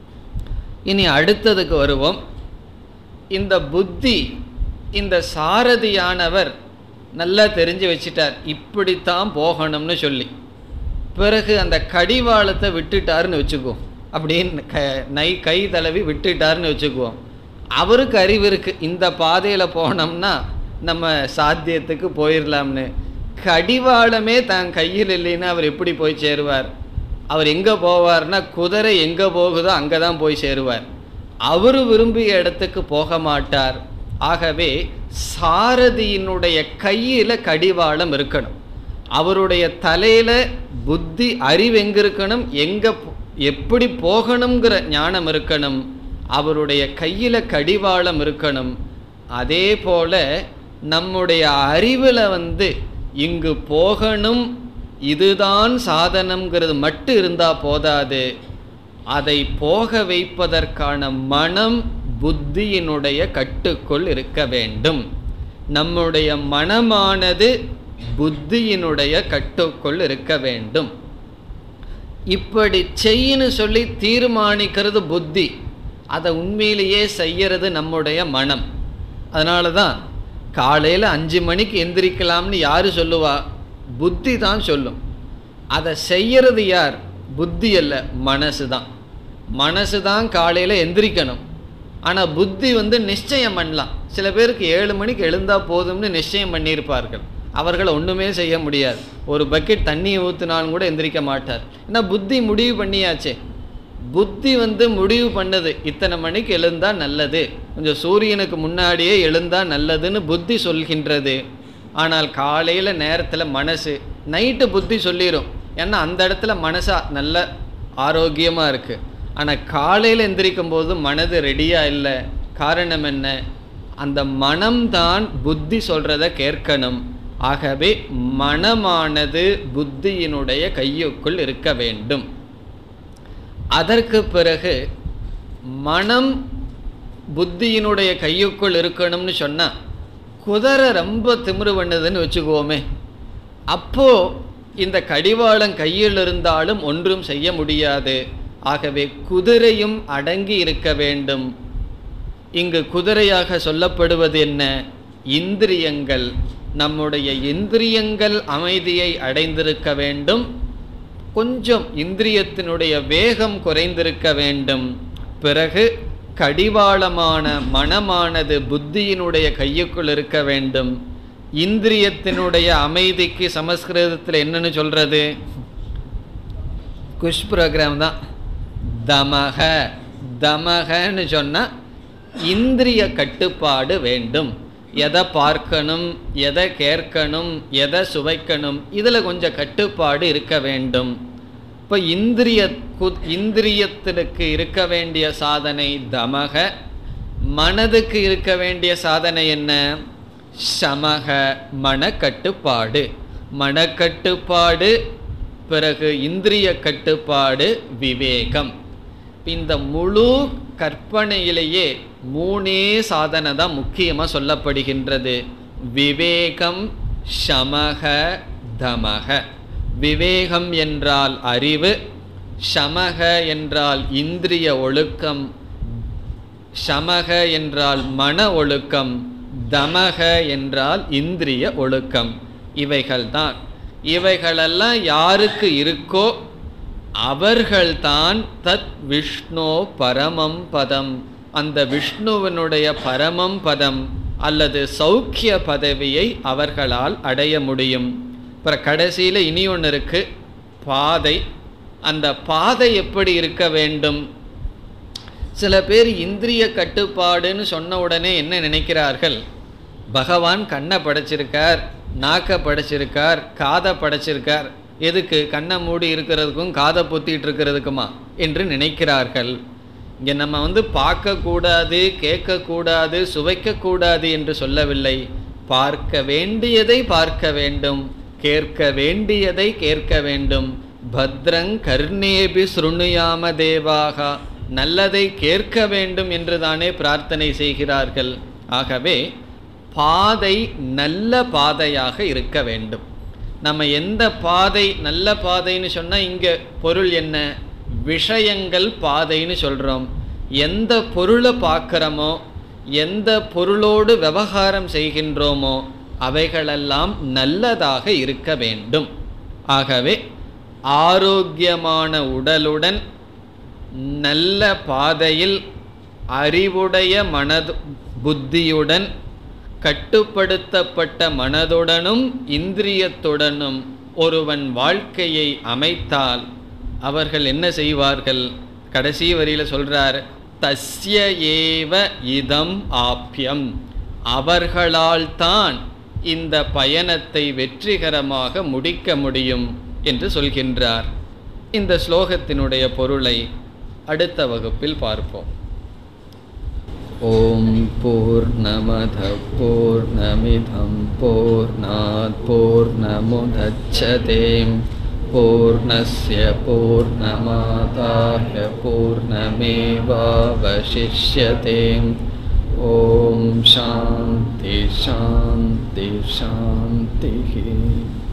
இனி அடுத்ததுக்கு வருவோம் இந்த புத்தி இந்த சாரதியானவர் நல்லா தெரிஞ்சு வச்சிட்டார் இப்படித்தான் போகணும்னு சொல்லி பிறகு அந்த கடிவாளத்தை விட்டுட்டாருன்னு வச்சுக்குவோம் அப்படின்னு க நை கை தடவி விட்டுட்டாருன்னு வச்சுக்குவோம் அவருக்கு அறிவு இருக்கு இந்த பாதையில் போனோம்னா நம்ம சாத்தியத்துக்கு போயிடலாம்னு கடிவாளமே தான் கையில் இல்லைன்னா அவர் எப்படி போய் சேருவார் அவர் எங்கே போவார்னா குதிரை எங்கே போகுதோ அங்கே தான் போய் சேருவார் அவர் விரும்பிய இடத்துக்கு போக மாட்டார் ஆகவே சாரதியினுடைய கையில் கடிவாளம் இருக்கணும் அவருடைய தலையில் புத்தி அறிவு எங்கே இருக்கணும் எங்கே எப்படி போகணுங்கிற ஞானம் இருக்கணும் அவருடைய கையில் கடிவாளம் இருக்கணும் அதே போல நம்முடைய அறிவில் வந்து இங்கு போகணும் இதுதான் சாதனம்ங்கிறது மட்டும் இருந்தால் போதாது அதை போக வைப்பதற்கான மனம் புத்தியினுடைய கட்டுக்குள் இருக்க வேண்டும் நம்முடைய மனமானது புத்தியினுடைய கட்டுக்குள் இருக்க வேண்டும் இப்படி செய்யின்னு சொல்லி தீர்மானிக்கிறது புத்தி அதை உண்மையிலேயே செய்யறது நம்முடைய மனம் அதனால தான் காலையில் அஞ்சு மணிக்கு எந்திரிக்கலாம்னு யார் சொல்லுவா புத்தி தான் சொல்லும் அதை செய்யறது யார் புத்தி அல்ல மனசு தான் மனசு தான் காலையில் எந்திரிக்கணும் ஆனால் புத்தி வந்து நிச்சயம் பண்ணலாம் சில பேருக்கு ஏழு மணிக்கு எழுந்தா போதும்னு நிச்சயம் பண்ணியிருப்பார்கள் அவர்களை ஒன்றுமே செய்ய முடியாது ஒரு பக்கெட் தண்ணியை ஊற்றினாலும் கூட எந்திரிக்க மாட்டார் ஏன்னா புத்தி முடிவு பண்ணியாச்சே புத்தி வந்து முடிவு பண்ணது இத்தனை மணிக்கு எழுந்தா நல்லது கொஞ்சம் சூரியனுக்கு முன்னாடியே எழுந்தா நல்லதுன்னு புத்தி சொல்கின்றது ஆனால் காலையில் நேரத்தில் மனசு நைட்டு புத்தி சொல்லிடும் ஏன்னா அந்த இடத்துல மனசா நல்ல ஆரோக்கியமாக இருக்குது ஆனால் காலையில் எந்திரிக்கும் போது மனது ரெடியாக இல்லை காரணம் என்ன அந்த மனம்தான் புத்தி சொல்கிறத கேட்கணும் ஆகவே மனமானது புத்தியினுடைய கையுக்குள் இருக்க வேண்டும் அதற்கு பிறகு மனம் புத்தியினுடைய கையுக்குள் இருக்கணும்னு சொன்னால் குதிரை ரொம்ப திமிரு பண்ணுதுன்னு வச்சுக்குவோமே அப்போ இந்த கடிவாளம் கையில் இருந்தாலும் ஒன்றும் செய்ய முடியாது ஆகவே குதிரையும் அடங்கி இருக்க வேண்டும் இங்கு குதிரையாக சொல்லப்படுவது என்ன இந்திரியங்கள் நம்முடைய இந்திரியங்கள் அமைதியை அடைந்திருக்க வேண்டும் கொஞ்சம் இந்திரியத்தினுடைய வேகம் குறைந்திருக்க வேண்டும் பிறகு கடிவாளமான மனமானது புத்தியினுடைய கையுக்குள் இருக்க வேண்டும் இந்திரியத்தினுடைய அமைதிக்கு சமஸ்கிருதத்தில் என்னன்னு சொல்றது குஷ் ப்ரோக்ராம் தான் தமக தமகன்னு சொன்னால் இந்திரிய கட்டுப்பாடு வேண்டும் எதை பார்க்கணும் எதை கேட்கணும் எதை சுவைக்கணும் இதில் கொஞ்சம் கட்டுப்பாடு இருக்க வேண்டும் இப்போ இந்திரிய கு இந்திரியத்திற்கு இருக்க வேண்டிய சாதனை தமக மனதுக்கு இருக்க வேண்டிய சாதனை என்ன சமக மனக்கட்டுப்பாடு மனக்கட்டுப்பாடு பிறகு இந்திரிய கட்டுப்பாடு விவேகம் இந்த முழு கற்பனையிலேயே மூணே சாதனை தான் முக்கியமாக சொல்லப்படுகின்றது விவேகம் சமக தமக விவேகம் என்றால் அறிவு சமக என்றால் இந்திரிய ஒழுக்கம் சமக என்றால் மன ஒழுக்கம் தமக என்றால் இந்திரிய ஒழுக்கம் இவைகள்தான் இவைகளெல்லாம் யாருக்கு இருக்கோ அவர்கள்தான் தத் விஷ்ணு பரமம் பதம் அந்த விஷ்ணுவனுடைய பரமம் பதம் அல்லது சௌக்கிய பதவியை அவர்களால் அடைய முடியும் அப்புறம் கடைசியில் இனி ஒன்று இருக்கு பாதை அந்த பாதை எப்படி இருக்க வேண்டும் சில பேர் இந்திரிய கட்டுப்பாடுன்னு சொன்ன உடனே என்ன நினைக்கிறார்கள் பகவான் கண்ணை படைச்சிருக்கார் நாக்கை படைச்சிருக்கார் காதை படைச்சிருக்கார் எதுக்கு கண்ணை மூடி இருக்கிறதுக்கும் காதை பொத்திட்டு இருக்கிறதுக்குமா என்று நினைக்கிறார்கள் இங்கே நம்ம வந்து பார்க்கக்கூடாது கேட்கக்கூடாது சுவைக்கக்கூடாது என்று சொல்லவில்லை பார்க்க வேண்டியதை பார்க்க வேண்டும் கேட்க வேண்டியதை கேட்க வேண்டும் பத்ரங் கர்ணேபி ஸ்ருணுயாம தேவாக நல்லதை கேட்க வேண்டும் என்று தானே பிரார்த்தனை செய்கிறார்கள் ஆகவே பாதை நல்ல பாதையாக இருக்க வேண்டும் நம்ம எந்த பாதை நல்ல பாதைன்னு சொன்னால் இங்கே பொருள் என்ன விஷயங்கள் பாதைன்னு சொல்கிறோம் எந்த பொருளை பார்க்குறோமோ எந்த பொருளோடு விவகாரம் செய்கின்றோமோ அவைகளெல்லாம் நல்லதாக இருக்க வேண்டும் ஆகவே ஆரோக்கியமான உடலுடன் நல்ல பாதையில் அறிவுடைய மனது புத்தியுடன் கட்டுப்படுத்தப்பட்ட மனதுடனும் இந்திரியத்துடனும் ஒருவன் வாழ்க்கையை அமைத்தால் அவர்கள் என்ன செய்வார்கள் கடைசி வரியில் சொல்றார் தஸ்ய ஏவ இதம் ஆப்யம் அவர்களால் தான் இந்த பயணத்தை வெற்றிகரமாக முடிக்க முடியும் என்று சொல்கின்றார் இந்த ஸ்லோகத்தினுடைய பொருளை அடுத்த வகுப்பில் பார்ப்போம் ॐ पूर्णमधः पूर्णमिदं पूर्णात् पूर्णमुदच्छते पूर्णस्य पूर्णमादाय पूर्णमेवावशिष्यते ॐ शान्ति शान्ति शान्तिः